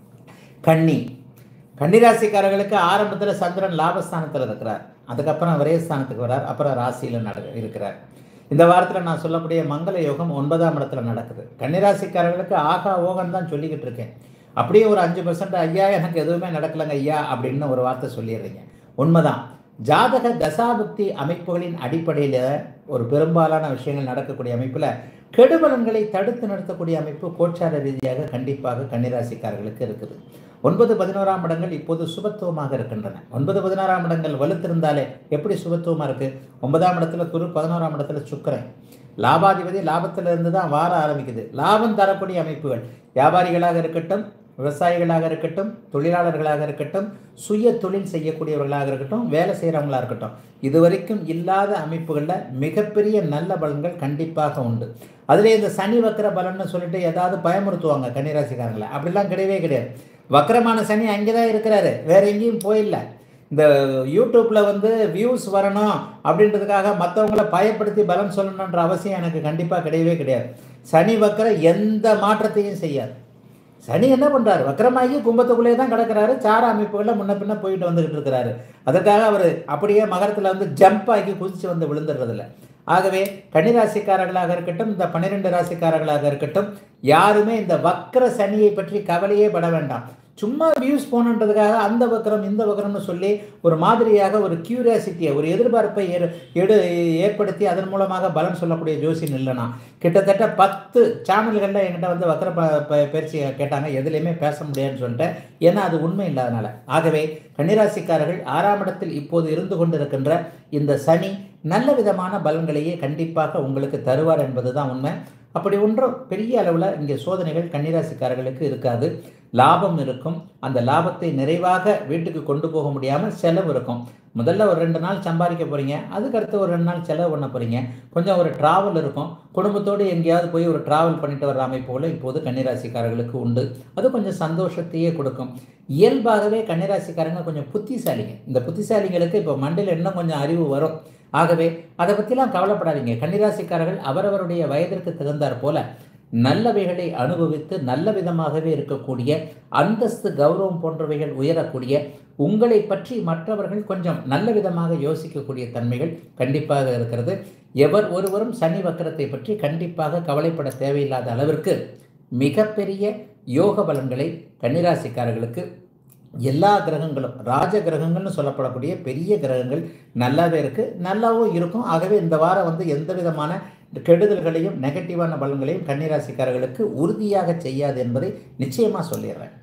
கன்னி கன்னிராசிக்காரர்களுக்கு ஆரம்பத்தில் சந்திரன் லாபஸ்தானத்தில் இருக்கிறார் அதுக்கப்புறம் ஒரே ஸ்தானத்துக்கு வரார் அப்புறம் ராசியில் நட இருக்கிறார் இந்த வாரத்தில் நான் சொல்லக்கூடிய மங்கள யோகம் ஒன்பதாம் இடத்துல நடக்குது கன்னிராசிக்காரர்களுக்கு ஆகா ஓகன் தான் சொல்லிக்கிட்டு இருக்கேன் அப்படியே ஒரு அஞ்சு பர்சன்ட் ஐயா எனக்கு எதுவுமே நடக்கலைங்க ஐயா அப்படின்னு ஒரு வார்த்தை சொல்லிடுறீங்க உண்மைதான் ஜாதக தசாபுக்தி அமைப்புகளின் அடிப்படையில் ஒரு பெரும்பாலான விஷயங்கள் நடக்கக்கூடிய அமைப்பில் கெடுபலன்களை தடுத்து நிறுத்தக்கூடிய அமைப்பு கோச்சார ரீதியாக கண்டிப்பாக கன்னிராசிக்காரர்களுக்கு இருக்குது ஒன்பது பதினோராம் இடங்கள் இப்போது சுபத்துவமாக இருக்கின்றன ஒன்பது பதினாறாம் இடங்கள் வலுத்திருந்தாலே எப்படி சுபத்துவமாக இருக்கு ஒன்பதாம் இடத்துல குரு பதினோராம் இடத்துல சுக்கிரன் லாபாதிபதி லாபத்துல இருந்து தான் வார ஆரம்பிக்குது லாபம் தரக்கூடிய அமைப்புகள் வியாபாரிகளாக இருக்கட்டும் விவசாயிகளாக இருக்கட்டும் தொழிலாளர்களாக இருக்கட்டும் சுய தொழில் செய்யக்கூடியவர்களாக இருக்கட்டும் வேலை செய்கிறவங்களா இருக்கட்டும் இதுவரைக்கும் இல்லாத அமைப்புகளில் மிகப்பெரிய நல்ல பலன்கள் கண்டிப்பாக உண்டு அதிலே இந்த சனி வக்கர பலன்னு சொல்லிட்டு ஏதாவது பயமுறுத்துவாங்க கன்னிராசிக்காரங்களை அப்படிலாம் கிடையவே கிடையாது வக்கரமான சனி அங்கே தான் இருக்கிறாரு வேற எங்கேயும் போயில்ல இந்த யூடியூப்பில் வந்து வியூஸ் வரணும் அப்படின்றதுக்காக மற்றவங்கள பயப்படுத்தி பலன் சொல்லணுன்ற அவசியம் எனக்கு கண்டிப்பாக கிடையவே கிடையாது சனி வக்கரம் எந்த மாற்றத்தையும் செய்யாது சனி என்ன பண்றாரு வக்கரமாகி கும்பத்துக்குள்ளே தான் கிடக்கிறாரு சார அமைப்புகளில் முன்ன பின்ன போயிட்டு வந்துகிட்டு இருக்கிறாரு அதற்காக அவர் அப்படியே மகரத்தில் வந்து ஜம்ப் ஆகி குதிச்சு வந்து விழுந்துடுறதில்ல ஆகவே கன்னிராசிக்காரர்களாக இருக்கட்டும் இந்த பன்னிரெண்டு ராசிக்காரர்களாக இருக்கட்டும் யாருமே இந்த வக்கர சனியை பற்றி கவலையே பட வேண்டாம் சும்மா வியூஸ் போகணுன்றதுக்காக அந்த வக்கரம் இந்த வக்கரம்னு சொல்லி ஒரு மாதிரியாக ஒரு கியூரியாசிட்டியை ஒரு எதிர்பார்ப்பை ஏறு எடு ஏற்படுத்தி அதன் மூலமாக பலன் சொல்லக்கூடிய ஜோசியம் இல்லைனா கிட்டத்தட்ட பத்து சேனல்களில் என்கிட்ட வந்து வக்கர ப ப- பயிற்சி கேட்டாங்க எதுலேயுமே பேச முடியாதுன்னு சொல்லிட்டேன் ஏன்னா அது உண்மை இல்லாதனால ஆகவே கன்னிராசிக்காரர்கள் ஆறாம் இடத்தில் இப்போது இருந்து கொண்டிருக்கின்ற இந்த சனி நல்ல விதமான பலன்களையே கண்டிப்பாக உங்களுக்கு தருவார் என்பது தான் உண்மை அப்படி ஒன்றும் பெரிய அளவில் இங்கே சோதனைகள் கன்னிராசிக்காரர்களுக்கு இருக்காது லாபம் இருக்கும் அந்த லாபத்தை நிறைவாக வீட்டுக்கு கொண்டு போக முடியாமல் செலவு இருக்கும் முதல்ல ஒரு ரெண்டு நாள் சம்பாதிக்க போகிறீங்க அதுக்கடுத்து ஒரு ரெண்டு நாள் செலவு பண்ண போகிறீங்க கொஞ்சம் ஒரு டிராவல் இருக்கும் குடும்பத்தோடு எங்கேயாவது போய் ஒரு டிராவல் பண்ணிட்டு வர்ற அமைப்போல இப்போது கன்னிராசிக்காரர்களுக்கு உண்டு அது கொஞ்சம் சந்தோஷத்தையே கொடுக்கும் இயல்பாகவே கன்னிராசிக்காரங்க கொஞ்சம் புத்திசாலிங்க இந்த புத்திசாலிங்களுக்கு இப்போ மண்டையில் இன்னும் கொஞ்சம் அறிவு வரும் ஆகவே அதை பற்றிலாம் கவலைப்படாதீங்க கன்னிராசிக்காரர்கள் அவரவருடைய வயதிற்கு தகுந்தாற் போல நல்லவைகளை அனுபவித்து நல்ல விதமாகவே இருக்கக்கூடிய அந்தஸ்து கௌரவம் போன்றவைகள் உயரக்கூடிய உங்களை பற்றி மற்றவர்கள் கொஞ்சம் நல்ல விதமாக யோசிக்கக்கூடிய தன்மைகள் கண்டிப்பாக இருக்கிறது எவர் ஒருவரும் சனி வக்கரத்தை பற்றி கண்டிப்பாக கவலைப்பட தேவையில்லாத அளவிற்கு மிகப்பெரிய யோக பலன்களை கன்னிராசிக்காரர்களுக்கு எல்லா கிரகங்களும் ராஜ கிரகங்கள்னு சொல்லப்படக்கூடிய பெரிய கிரகங்கள் நல்லாவே இருக்குது நல்லாவும் இருக்கும் ஆகவே இந்த வாரம் வந்து எந்த விதமான கெடுதல்களையும் நெகட்டிவான பலன்களையும் கன்னிராசிக்காரர்களுக்கு உறுதியாக செய்யாது என்பதை நிச்சயமாக சொல்லிடுறேன்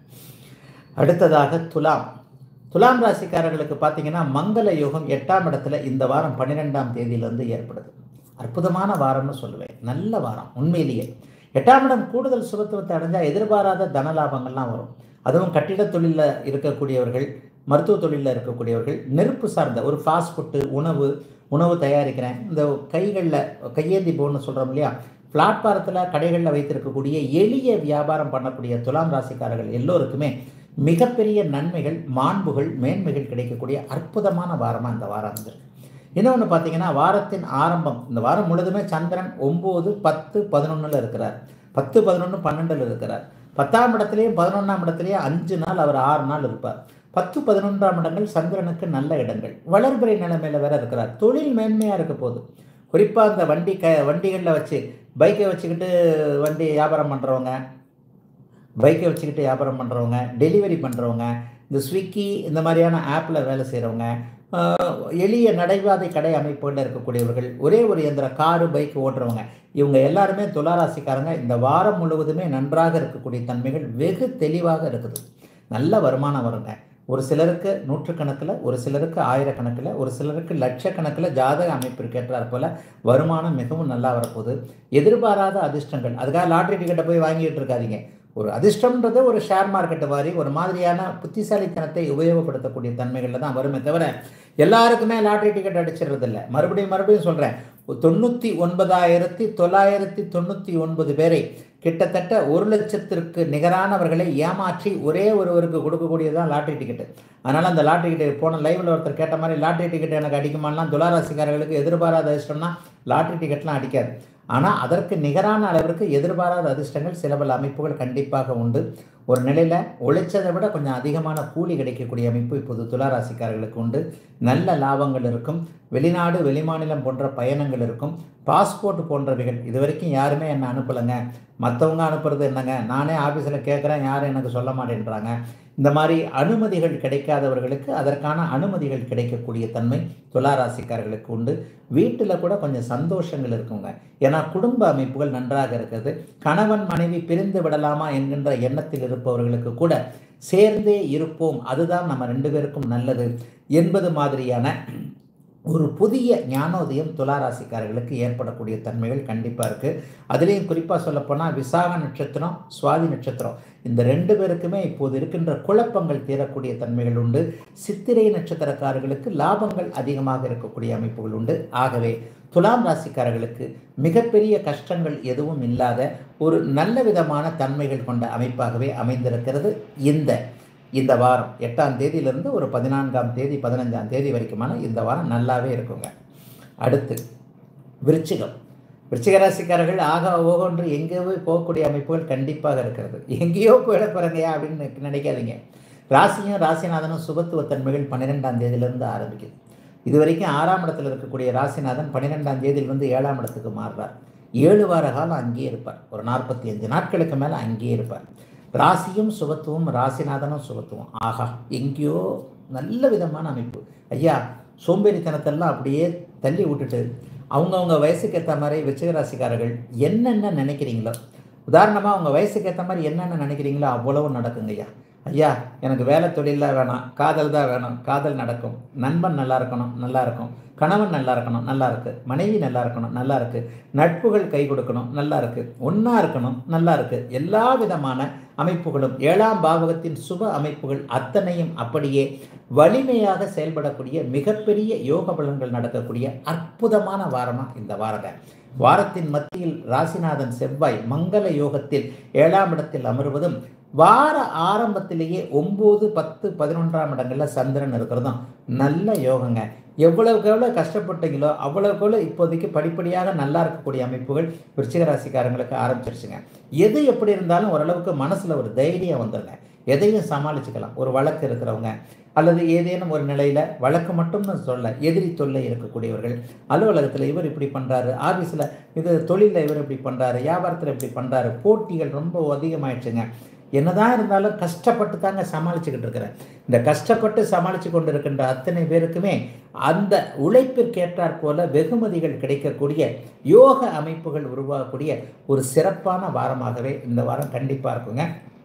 அடுத்ததாக துலாம் துலாம் ராசிக்காரர்களுக்கு பார்த்தீங்கன்னா மங்கள யோகம் எட்டாம் இடத்துல இந்த வாரம் பன்னிரெண்டாம் தேதியிலிருந்து ஏற்படுது அற்புதமான வாரம்னு சொல்லுவேன் நல்ல வாரம் உண்மையிலேயே எட்டாம் இடம் கூடுதல் சுபத்துவத்தை அடைஞ்சால் எதிர்பாராத தன லாபங்கள்லாம் வரும் அதுவும் கட்டிடத் தொழிலில் இருக்கக்கூடியவர்கள் மருத்துவ தொழிலில் இருக்கக்கூடியவர்கள் நெருப்பு சார்ந்த ஒரு ஃபாஸ்ட் ஃபுட்டு உணவு உணவு தயாரிக்கிறேன் இந்த கைகளில் கையேந்தி போன்னு சொல்கிறோம் இல்லையா பிளாட்பாரத்தில் கடைகளில் வைத்திருக்கக்கூடிய எளிய வியாபாரம் பண்ணக்கூடிய துலாம் ராசிக்காரர்கள் எல்லோருக்குமே மிகப்பெரிய நன்மைகள் மாண்புகள் மேன்மைகள் கிடைக்கக்கூடிய அற்புதமான வாரமாக இந்த வாரம் இருந்திருக்கு இன்னொன்று பார்த்தீங்கன்னா வாரத்தின் ஆரம்பம் இந்த வாரம் முழுதுமே சந்திரன் ஒம்பது பத்து பதினொன்றில் இருக்கிறார் பத்து பதினொன்று பன்னெண்டில் இருக்கிறார் பத்தாம் இடத்துலையும் பதினொன்றாம் இடத்துலையும் அஞ்சு நாள் அவர் ஆறு நாள் இருப்பார் பத்து பதினொன்றாம் இடங்கள் சந்திரனுக்கு நல்ல இடங்கள் வளர்பிறை நிலைமையில் வேற இருக்கிறார் தொழில் மேன்மையாக இருக்க போகுது குறிப்பாக அந்த வண்டி க வண்டிகளில் வச்சு பைக்கை வச்சுக்கிட்டு வண்டி வியாபாரம் பண்ணுறவங்க பைக்கை வச்சுக்கிட்டு வியாபாரம் பண்ணுறவங்க டெலிவரி பண்ணுறவங்க இந்த ஸ்விக்கி இந்த மாதிரியான ஆப்பில் வேலை செய்கிறவங்க எளிய நடைபாதை கடை அமைப்புகளில் இருக்கக்கூடியவர்கள் ஒரே ஒரு இயந்திர காரு பைக் ஓட்டுறவங்க இவங்க எல்லாருமே துளாராசிக்காரங்க இந்த வாரம் முழுவதுமே நன்றாக இருக்கக்கூடிய தன்மைகள் வெகு தெளிவாக இருக்குது நல்ல வருமானம் வருங்க ஒரு சிலருக்கு நூற்றுக்கணக்கில் ஒரு சிலருக்கு ஆயிரக்கணக்கில் ஒரு சிலருக்கு லட்சக்கணக்கில் ஜாதக அமைப்பிற்கு ஏற்றாற் போல வருமானம் மிகவும் நல்லா வரப்போகுது எதிர்பாராத அதிர்ஷ்டங்கள் அதுக்காக லாட்ரி டிக்கெட்டை போய் வாங்கிட்டு இருக்காதீங்க ஒரு அதிர்ஷ்டம்ன்றது ஒரு ஷேர் மார்க்கெட்டு மாதிரி ஒரு மாதிரியான புத்திசாலித்தனத்தை உபயோகப்படுத்தக்கூடிய தன்மைகளில் தான் வருமே தவிர எல்லாருக்குமே லாட்ரி டிக்கெட் அடிச்சிடுறது இல்லை மறுபடியும் மறுபடியும் சொல்கிறேன் தொண்ணூற்றி ஒன்பதாயிரத்தி தொள்ளாயிரத்தி தொண்ணூற்றி ஒன்பது பேரை கிட்டத்தட்ட ஒரு லட்சத்திற்கு நிகரானவர்களை ஏமாற்றி ஒரே ஒருவருக்கு கொடுக்கக்கூடியதான் லாட்ரி டிக்கெட்டு அதனால் அந்த லாட்ரி டிக்கெட் போன லைவில் ஒருத்தர் கேட்ட மாதிரி லாட்ரி டிக்கெட் எனக்கு அடிக்குமாலாம் துளாராசிக்காரர்களுக்கு எதிர்பாராத அதிர்ஷ்டம்னா லாட்ரி டிக்கெட்லாம் அடிக்காது ஆனால் அதற்கு நிகரான அளவிற்கு எதிர்பாராத அதிர்ஷ்டங்கள் சில பல அமைப்புகள் கண்டிப்பாக உண்டு ஒரு நிலையில் உழைச்சதை விட கொஞ்சம் அதிகமான கூலி கிடைக்கக்கூடிய அமைப்பு இப்போது துளாராசிக்காரர்களுக்கு உண்டு நல்ல லாபங்கள் இருக்கும் வெளிநாடு வெளிமாநிலம் போன்ற பயணங்கள் இருக்கும் பாஸ்போர்ட் போன்றவைகள் இது வரைக்கும் யாருமே என்னை அனுப்பலைங்க மற்றவங்க அனுப்புறது என்னங்க நானே ஆஃபீஸில் கேட்குறேன் யாரும் எனக்கு சொல்ல மாட்டேன்றாங்க இந்த மாதிரி அனுமதிகள் கிடைக்காதவர்களுக்கு அதற்கான அனுமதிகள் கிடைக்கக்கூடிய தன்மை துளாராசிக்காரர்களுக்கு உண்டு வீட்டில் கூட கொஞ்சம் சந்தோஷங்கள் இருக்குங்க ஏன்னா குடும்ப அமைப்புகள் நன்றாக இருக்கிறது கணவன் மனைவி பிரிந்து விடலாமா என்கின்ற எண்ணத்தில் இருப்பவர்களுக்கு கூட சேர்ந்தே இருப்போம் அதுதான் நம்ம ரெண்டு பேருக்கும் நல்லது என்பது மாதிரியான ஒரு புதிய ஞானோதயம் துளாராசிக்காரர்களுக்கு ஏற்படக்கூடிய தன்மைகள் கண்டிப்பாக இருக்குது அதுலேயும் குறிப்பாக சொல்லப்போனால் விசாக நட்சத்திரம் சுவாதி நட்சத்திரம் இந்த ரெண்டு பேருக்குமே இப்போது இருக்கின்ற குழப்பங்கள் தீரக்கூடிய தன்மைகள் உண்டு சித்திரை நட்சத்திரக்காரர்களுக்கு லாபங்கள் அதிகமாக இருக்கக்கூடிய அமைப்புகள் உண்டு ஆகவே துலாம் ராசிக்காரர்களுக்கு மிகப்பெரிய கஷ்டங்கள் எதுவும் இல்லாத ஒரு நல்ல விதமான தன்மைகள் கொண்ட அமைப்பாகவே அமைந்திருக்கிறது இந்த இந்த வாரம் எட்டாம் தேதியிலிருந்து ஒரு பதினான்காம் தேதி பதினஞ்சாம் தேதி வரைக்குமான இந்த வாரம் நல்லாவே இருக்குங்க அடுத்து விருச்சிகம் விருச்சிக ராசிக்காரர்கள் ஆக ஓகோன்று எங்கேயோ போகக்கூடிய அமைப்புகள் கண்டிப்பாக இருக்கிறது எங்கேயோ போயிட போகிறங்கயா அப்படின்னு நினைக்காதீங்க ராசியும் ராசிநாதனும் சுபத்துவ தன்மைகள் பன்னிரெண்டாம் தேதியிலிருந்து ஆரம்பிக்குது இது வரைக்கும் ஆறாம் இடத்துல இருக்கக்கூடிய ராசிநாதன் பன்னிரெண்டாம் தேதியிலிருந்து ஏழாம் இடத்துக்கு மாறுறார் ஏழு வார காலம் அங்கேயே இருப்பார் ஒரு நாற்பத்தி அஞ்சு நாட்களுக்கு மேலே அங்கேயே இருப்பார் ராசியும் சுபத்துவம் ராசிநாதனும் சுபத்துவம் ஆஹா எங்கேயோ நல்ல விதமான அமைப்பு ஐயா சோம்பேறித்தனத்தெல்லாம் அப்படியே தள்ளி விட்டுட்டு அவங்கவுங்க வயசுக்கு ஏற்ற மாதிரி விருச்சிக ராசிக்காரர்கள் என்னென்ன நினைக்கிறீங்களோ உதாரணமாக அவங்க வயசுக்கு ஏற்ற மாதிரி என்னென்ன நினைக்கிறீங்களோ அவ்வளவு நடக்குங்க ஐயா ஐயா எனக்கு வேலை தொழிலாக வேணாம் காதல் தான் வேணும் காதல் நடக்கும் நண்பன் நல்லா இருக்கணும் நல்லா இருக்கும் கணவன் நல்லா இருக்கணும் நல்லா இருக்கு மனைவி நல்லா இருக்கணும் நல்லா இருக்கு நட்புகள் கை கொடுக்கணும் நல்லா இருக்கு ஒன்றா இருக்கணும் நல்லா இருக்கு எல்லா விதமான அமைப்புகளும் ஏழாம் பாவகத்தின் சுப அமைப்புகள் அத்தனையும் அப்படியே வலிமையாக செயல்படக்கூடிய மிகப்பெரிய யோக பலன்கள் நடக்கக்கூடிய அற்புதமான வாரமாக இந்த வாரங்க வாரத்தின் மத்தியில் ராசிநாதன் செவ்வாய் மங்கள யோகத்தில் ஏழாம் இடத்தில் அமர்வதும் வார ஆரம்பத்திலேயே ஒம்பது பத்து பதினொன்றாம் இடங்களில் சந்திரன் இருக்கிறதும் நல்ல யோகங்க எவ்வளவுக்கு எவ்வளோ கஷ்டப்பட்டீங்களோ அவ்வளவுக்கு எவ்வளோ இப்போதைக்கு படிப்படியாக நல்லா இருக்கக்கூடிய அமைப்புகள் விருச்சிக ராசிக்காரங்களுக்கு ஆரம்பிச்சிருச்சுங்க எது எப்படி இருந்தாலும் ஓரளவுக்கு மனசில் ஒரு தைரியம் வந்துருங்க எதையும் சமாளிச்சுக்கலாம் ஒரு வழக்கு இருக்கிறவங்க அல்லது ஏதேனும் ஒரு நிலையில் வழக்கு மட்டும்னு சொல்ல எதிரி தொல்லை இருக்கக்கூடியவர்கள் அலுவலகத்தில் இவர் இப்படி பண்ணுறாரு ஆஃபீஸில் இது தொழிலில் இவர் இப்படி பண்ணுறாரு வியாபாரத்தில் இப்படி பண்ணுறாரு போட்டிகள் ரொம்ப அதிகமாயிடுச்சுங்க என்னதான் இருந்தாலும் கஷ்டப்பட்டு தாங்க சமாளிச்சுக்கிட்டு இருக்கிறேன் இந்த கஷ்டப்பட்டு சமாளித்து கொண்டு இருக்கின்ற அத்தனை பேருக்குமே அந்த உழைப்பிற்கேற்றாற் போல வெகுமதிகள் கிடைக்கக்கூடிய யோக அமைப்புகள் உருவாகக்கூடிய ஒரு சிறப்பான வாரமாகவே இந்த வாரம் கண்டிப்பாக இருக்குங்க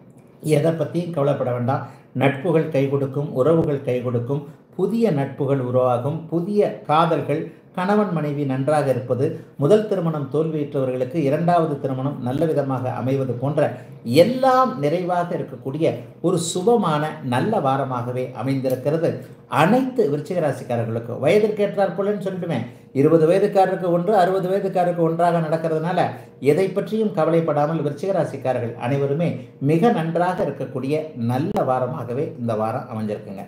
எதை பற்றியும் கவலைப்பட வேண்டாம் நட்புகள் கை கொடுக்கும் உறவுகள் கை கொடுக்கும் புதிய நட்புகள் உருவாகும் புதிய காதல்கள் கணவன் மனைவி நன்றாக இருப்பது முதல் திருமணம் தோல்வியுற்றவர்களுக்கு இரண்டாவது திருமணம் நல்ல விதமாக அமைவது போன்ற எல்லாம் நிறைவாக இருக்கக்கூடிய ஒரு சுபமான நல்ல வாரமாகவே அமைந்திருக்கிறது அனைத்து விருச்சிக ராசிக்காரர்களுக்கும் வயதிற்கேற்றார் போலன்னு சொல்லிட்டுமே இருபது வயதுக்காரருக்கு ஒன்று அறுபது வயதுக்காரருக்கு ஒன்றாக நடக்கிறதுனால எதை பற்றியும் கவலைப்படாமல் விருச்சிக ராசிக்காரர்கள் அனைவருமே மிக நன்றாக இருக்கக்கூடிய நல்ல வாரமாகவே இந்த வாரம் அமைஞ்சிருக்குங்க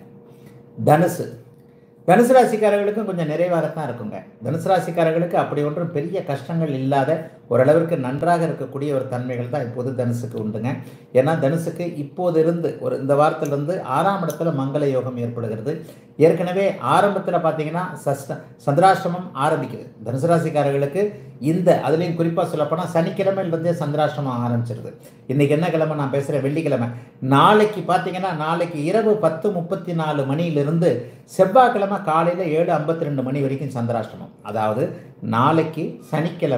தனுசு தனுசு ராசிக்காரர்களுக்கும் கொஞ்சம் நிறைவாகத்தான் இருக்குங்க தனுசு ராசிக்காரர்களுக்கு அப்படி ஒன்றும் பெரிய கஷ்டங்கள் இல்லாத ஓரளவிற்கு நன்றாக இருக்கக்கூடிய ஒரு தன்மைகள் தான் இப்போது தனுசுக்கு உண்டுங்க ஏன்னா தனுசுக்கு இப்போது இருந்து ஒரு இந்த வாரத்திலிருந்து ஆறாம் இடத்துல மங்கள யோகம் ஏற்படுகிறது ஏற்கனவே ஆரம்பத்தில் பார்த்தீங்கன்னா சஷ்ட சந்திராஷ்டமம் ஆரம்பிக்குது தனுசு ராசிக்காரர்களுக்கு இந்த அதுலேயும் குறிப்பாக சொல்லப்போனால் சனிக்கிழமையிலிருந்தே சந்திராஷ்டமம் ஆரம்பிச்சிருது இன்றைக்கி என்ன கிழமை நான் பேசுகிறேன் வெள்ளிக்கிழமை நாளைக்கு பார்த்தீங்கன்னா நாளைக்கு இரவு பத்து முப்பத்தி நாலு மணியிலிருந்து செவ்வாய்க்கிழமை காலையில் ஏழு ஐம்பத்தி ரெண்டு மணி வரைக்கும் சந்திராஷ்டமம் அதாவது நாளைக்கு சனிக்கிழமை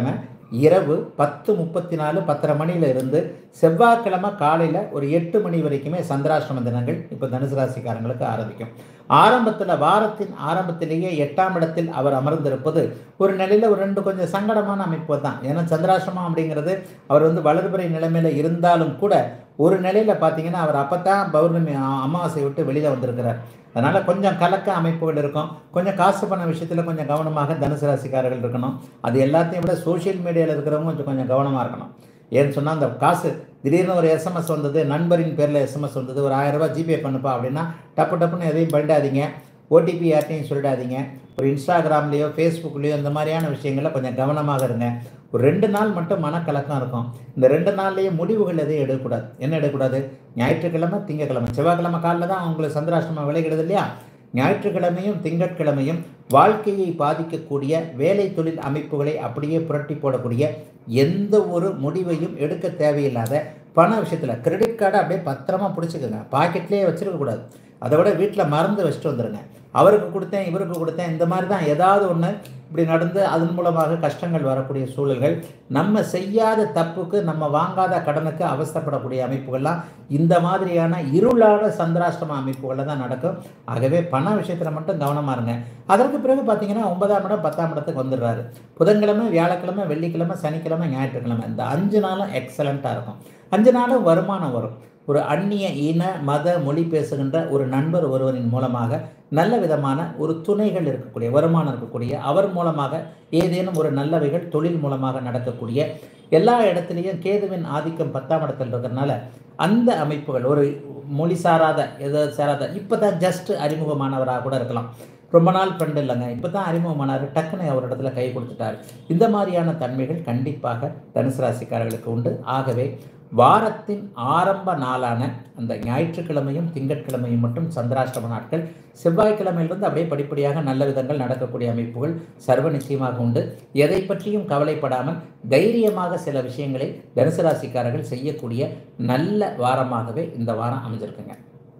இரவு பத்து முப்பத்தி நாலு பத்தரை மணியில இருந்து செவ்வாய்க்கிழமை காலையில் ஒரு எட்டு மணி வரைக்குமே சந்திராஷ்டம தினங்கள் இப்போ தனுசு ராசிக்காரங்களுக்கு ஆரம்பிக்கும் ஆரம்பத்தில் வாரத்தின் ஆரம்பத்திலேயே எட்டாம் இடத்தில் அவர் அமர்ந்திருப்பது ஒரு நிலையில் ஒரு ரெண்டு கொஞ்சம் சங்கடமான அமைப்பு தான் ஏன்னா சந்திராஷ்டமம் அப்படிங்கிறது அவர் வந்து வளர்பிறை நிலைமையில் இருந்தாலும் கூட ஒரு நிலையில் பார்த்தீங்கன்னா அவர் அப்போ தான் பௌர்ணமி அ- அமாவாசை விட்டு வெளியில் வந்திருக்கிறார் அதனால் கொஞ்சம் கலக்க அமைப்புகள் இருக்கும் கொஞ்சம் காசு பண்ண விஷயத்தில் கொஞ்சம் கவனமாக தனுசு ராசிக்காரர்கள் இருக்கணும் அது எல்லாத்தையும் விட சோஷியல் மீடியாவில் இருக்கிறவங்க கொஞ்சம் கொஞ்சம் கவனமாக இருக்கணும் ஏன்னு சொன்னால் அந்த காசு திடீர்னு ஒரு எஸ்எம்எஸ் வந்தது நண்பரின் பேரில் எஸ்எம்எஸ் வந்தது ஒரு ஆயிரம் ரூபாய் ஜிபே பண்ணுப்பா அப்படின்னா டப்பு டப்புன்னு எதையும் பண்ணிடாதீங்க ஓடிபி யார்ட்டையும் சொல்லிடாதீங்க ஒரு இன்ஸ்டாகிராம்லேயோ ஃபேஸ்புக்லேயோ இந்த மாதிரியான விஷயங்களில் கொஞ்சம் கவனமாக இருங்க ஒரு ரெண்டு நாள் மட்டும் மனக்கலக்கம் இருக்கும் இந்த ரெண்டு நாள்லேயே முடிவுகள் எதையும் எடுக்கக்கூடாது என்ன எடுக்கக்கூடாது ஞாயிற்றுக்கிழமை திங்கக்கிழமை செவ்வாய்க்கிழமை காலைல தான் உங்களுக்கு சந்திராஷ்டமம் விளைகிறது இல்லையா ஞாயிற்றுக்கிழமையும் திங்கட்கிழமையும் வாழ்க்கையை பாதிக்கக்கூடிய வேலை தொழில் அமைப்புகளை அப்படியே புரட்டி போடக்கூடிய எந்த ஒரு முடிவையும் எடுக்க தேவையில்லாத பண விஷயத்தில் கிரெடிட் கார்டை அப்படியே பத்திரமா பிடிச்சிக்கோங்க பாக்கெட்லேயே வச்சிருக்கக்கூடாது அதை விட வீட்டில் மறந்து வச்சுட்டு வந்துடுங்க அவருக்கு கொடுத்தேன் இவருக்கு கொடுத்தேன் இந்த மாதிரி தான் ஏதாவது ஒன்று இப்படி நடந்து அதன் மூலமாக கஷ்டங்கள் வரக்கூடிய சூழல்கள் நம்ம செய்யாத தப்புக்கு நம்ம வாங்காத கடனுக்கு அவஸ்தைப்படக்கூடிய அமைப்புகள்லாம் இந்த மாதிரியான இருளான சந்திராஷ்டம அமைப்புகளில் தான் நடக்கும் ஆகவே பண விஷயத்தில் மட்டும் கவனமாக இருங்க அதற்கு பிறகு பார்த்தீங்கன்னா ஒன்பதாம் இடம் பத்தாம் இடத்துக்கு வந்துடுறாரு புதன்கிழமை வியாழக்கிழமை வெள்ளிக்கிழமை சனிக்கிழமை ஞாயிற்றுக்கிழமை இந்த அஞ்சு நாளும் எக்ஸலண்ட்டாக இருக்கும் அஞ்சு நாளும் வருமானம் வரும் ஒரு அந்நிய இன மத மொழி பேசுகின்ற ஒரு நண்பர் ஒருவரின் மூலமாக நல்ல விதமான ஒரு துணைகள் இருக்கக்கூடிய வருமானம் இருக்கக்கூடிய அவர் மூலமாக ஏதேனும் ஒரு நல்லவைகள் தொழில் மூலமாக நடக்கக்கூடிய எல்லா இடத்துலையும் கேதுவின் ஆதிக்கம் பத்தாம் இடத்துல இருக்கிறதுனால அந்த அமைப்புகள் ஒரு மொழி சாராத எதோ சாராத இப்போ தான் ஜஸ்ட் அறிமுகமானவராக கூட இருக்கலாம் ரொம்ப நாள் ஃப்ரெண்ட் இல்லைங்க இப்போ தான் அறிமுகமானார் டக்குன்னு அவர் இடத்துல கை கொடுத்துட்டார் இந்த மாதிரியான தன்மைகள் கண்டிப்பாக தனுசு ராசிக்காரர்களுக்கு உண்டு ஆகவே வாரத்தின் ஆரம்ப நாளான அந்த ஞாயிற்றுக்கிழமையும் திங்கட்கிழமையும் மட்டும் சந்திராஷ்டம நாட்கள் செவ்வாய்க்கிழமையிலிருந்து அப்படியே படிப்படியாக நல்ல விதங்கள் நடக்கக்கூடிய அமைப்புகள் சர்வ நிச்சயமாக உண்டு எதை பற்றியும் கவலைப்படாமல் தைரியமாக சில விஷயங்களை தனுசு ராசிக்காரர்கள் செய்யக்கூடிய நல்ல வாரமாகவே இந்த வாரம் அமைஞ்சிருக்குங்க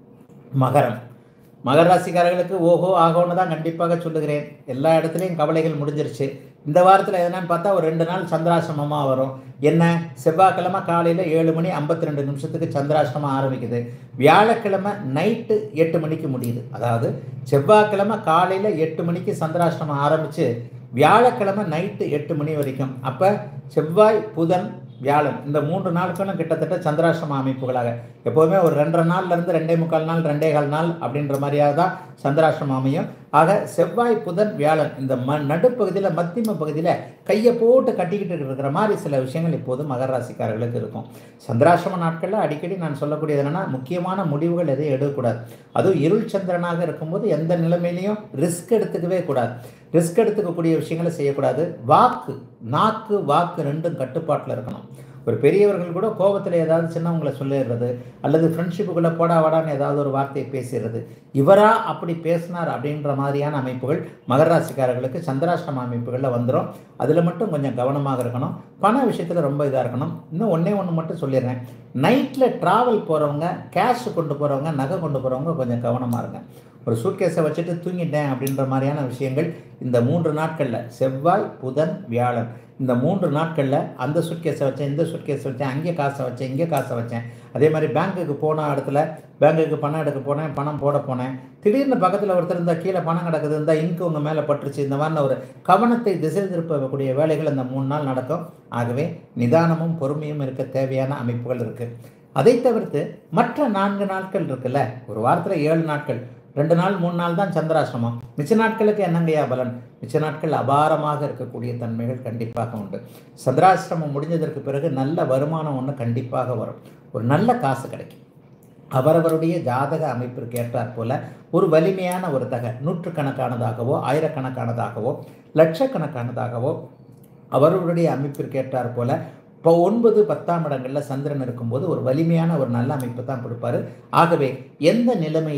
மகரம் மகர ராசிக்காரர்களுக்கு ஓஹோ ஆகோன்னு தான் கண்டிப்பாக சொல்லுகிறேன் எல்லா இடத்துலையும் கவலைகள் முடிஞ்சிருச்சு இந்த வாரத்தில் என்னன்னு பார்த்தா ஒரு ரெண்டு நாள் சந்திராசிரமமாக வரும் என்ன செவ்வாய்க்கிழமை காலையில் ஏழு மணி ஐம்பத்தி ரெண்டு நிமிஷத்துக்கு சந்திராசிரமம் ஆரம்பிக்குது வியாழக்கிழமை நைட்டு எட்டு மணிக்கு முடியுது அதாவது செவ்வாய்க்கிழமை காலையில் எட்டு மணிக்கு சந்திராசிரமம் ஆரம்பித்து வியாழக்கிழமை நைட்டு எட்டு மணி வரைக்கும் அப்போ செவ்வாய் புதன் வியாழன் இந்த மூன்று நாட்களும் கிட்டத்தட்ட சந்திராசிரம அமைப்புகளாக எப்போதுமே ஒரு ரெண்டரை நாள்ல இருந்து ரெண்டே முக்கால் நாள் ரெண்டே கால் நாள் அப்படின்ற மாதிரியாக தான் சந்திராசிரமம் அமையும் ஆக செவ்வாய் புதன் வியாழன் இந்த ம நடுப்பகுதியில் மத்தியம பகுதியில் கையை போட்டு கட்டிக்கிட்டு இருக்கிற மாதிரி சில விஷயங்கள் இப்போது மகர ராசிக்காரர்களுக்கு இருக்கும் சந்திராசிரம நாட்களில் அடிக்கடி நான் சொல்லக்கூடியது என்னன்னா முக்கியமான முடிவுகள் எதையும் எடுக்கக்கூடாது அதுவும் இருள் சந்திரனாக இருக்கும்போது எந்த நிலைமையிலையும் ரிஸ்க் எடுத்துக்கவே கூடாது ரிஸ்க் எடுத்துக்கக்கூடிய விஷயங்களை செய்யக்கூடாது வாக்கு நாக்கு வாக்கு ரெண்டும் கட்டுப்பாட்டில் இருக்கணும் ஒரு பெரியவர்கள் கூட கோபத்தில் ஏதாவது சின்னவங்களை சொல்லிடுறது அல்லது ஃப்ரெண்ட்ஷிப்புக்குள்ளே போடா வாடான்னு ஏதாவது ஒரு வார்த்தையை பேசிடுறது இவரா அப்படி பேசினார் அப்படின்ற மாதிரியான அமைப்புகள் மகர ராசிக்காரர்களுக்கு சந்திராஷ்டம அமைப்புகளில் வந்துடும் அதில் மட்டும் கொஞ்சம் கவனமாக இருக்கணும் பண விஷயத்தில் ரொம்ப இதாக இருக்கணும் இன்னும் ஒன்றே ஒன்று மட்டும் சொல்லிடுறேன் நைட்டில் ட்ராவல் போகிறவங்க கேஷ் கொண்டு போகிறவங்க நகை கொண்டு போகிறவங்க கொஞ்சம் கவனமாக இருங்க ஒரு சூட்கேஸை வச்சுட்டு தூங்கிட்டேன் அப்படின்ற மாதிரியான விஷயங்கள் இந்த மூன்று நாட்களில் செவ்வாய் புதன் வியாழன் இந்த மூன்று நாட்களில் அந்த சுட்கேஸை வச்சேன் இந்த சுட்கேஸை வச்சேன் அங்கே காசை வச்சேன் இங்கே காசை வச்சேன் அதே மாதிரி பேங்க்குக்கு போன இடத்துல பேங்க்குக்கு பணம் எடுக்க போனேன் பணம் போட போனேன் திடீர்னு பக்கத்தில் ஒருத்தர் இருந்தால் கீழே பணம் கிடக்குது இருந்தால் இங்கு உங்கள் மேலே பட்டுருச்சு இந்த மாதிரி ஒரு கவனத்தை திசை திருப்பக்கூடிய வேலைகள் இந்த மூணு நாள் நடக்கும் ஆகவே நிதானமும் பொறுமையும் இருக்க தேவையான அமைப்புகள் இருக்குது அதை தவிர்த்து மற்ற நான்கு நாட்கள் இருக்குல்ல ஒரு வாரத்தில் ஏழு நாட்கள் ரெண்டு நாள் மூணு நாள் தான் சந்திராசிரமம் மிச்ச நாட்களுக்கு என்னங்கய்யா பலன் மிச்ச நாட்கள் அபாரமாக இருக்கக்கூடிய தன்மைகள் கண்டிப்பாக உண்டு சந்திராசிரமம் முடிஞ்சதற்கு பிறகு நல்ல வருமானம் ஒன்று கண்டிப்பாக வரும் ஒரு நல்ல காசு கிடைக்கும் அவரவருடைய ஜாதக அமைப்பிற்கு ஏற்றாற் போல ஒரு வலிமையான ஒரு தகை நூற்றுக்கணக்கானதாகவோ ஆயிரக்கணக்கானதாகவோ லட்சக்கணக்கானதாகவோ அவர்களுடைய அமைப்பிற்கு ஏற்றாற் போல இப்போ ஒன்பது பத்தாம் இடங்களில் சந்திரன் இருக்கும்போது ஒரு வலிமையான ஒரு நல்ல அமைப்பு தான் கொடுப்பாரு ஆகவே எந்த நிலைமையிலும்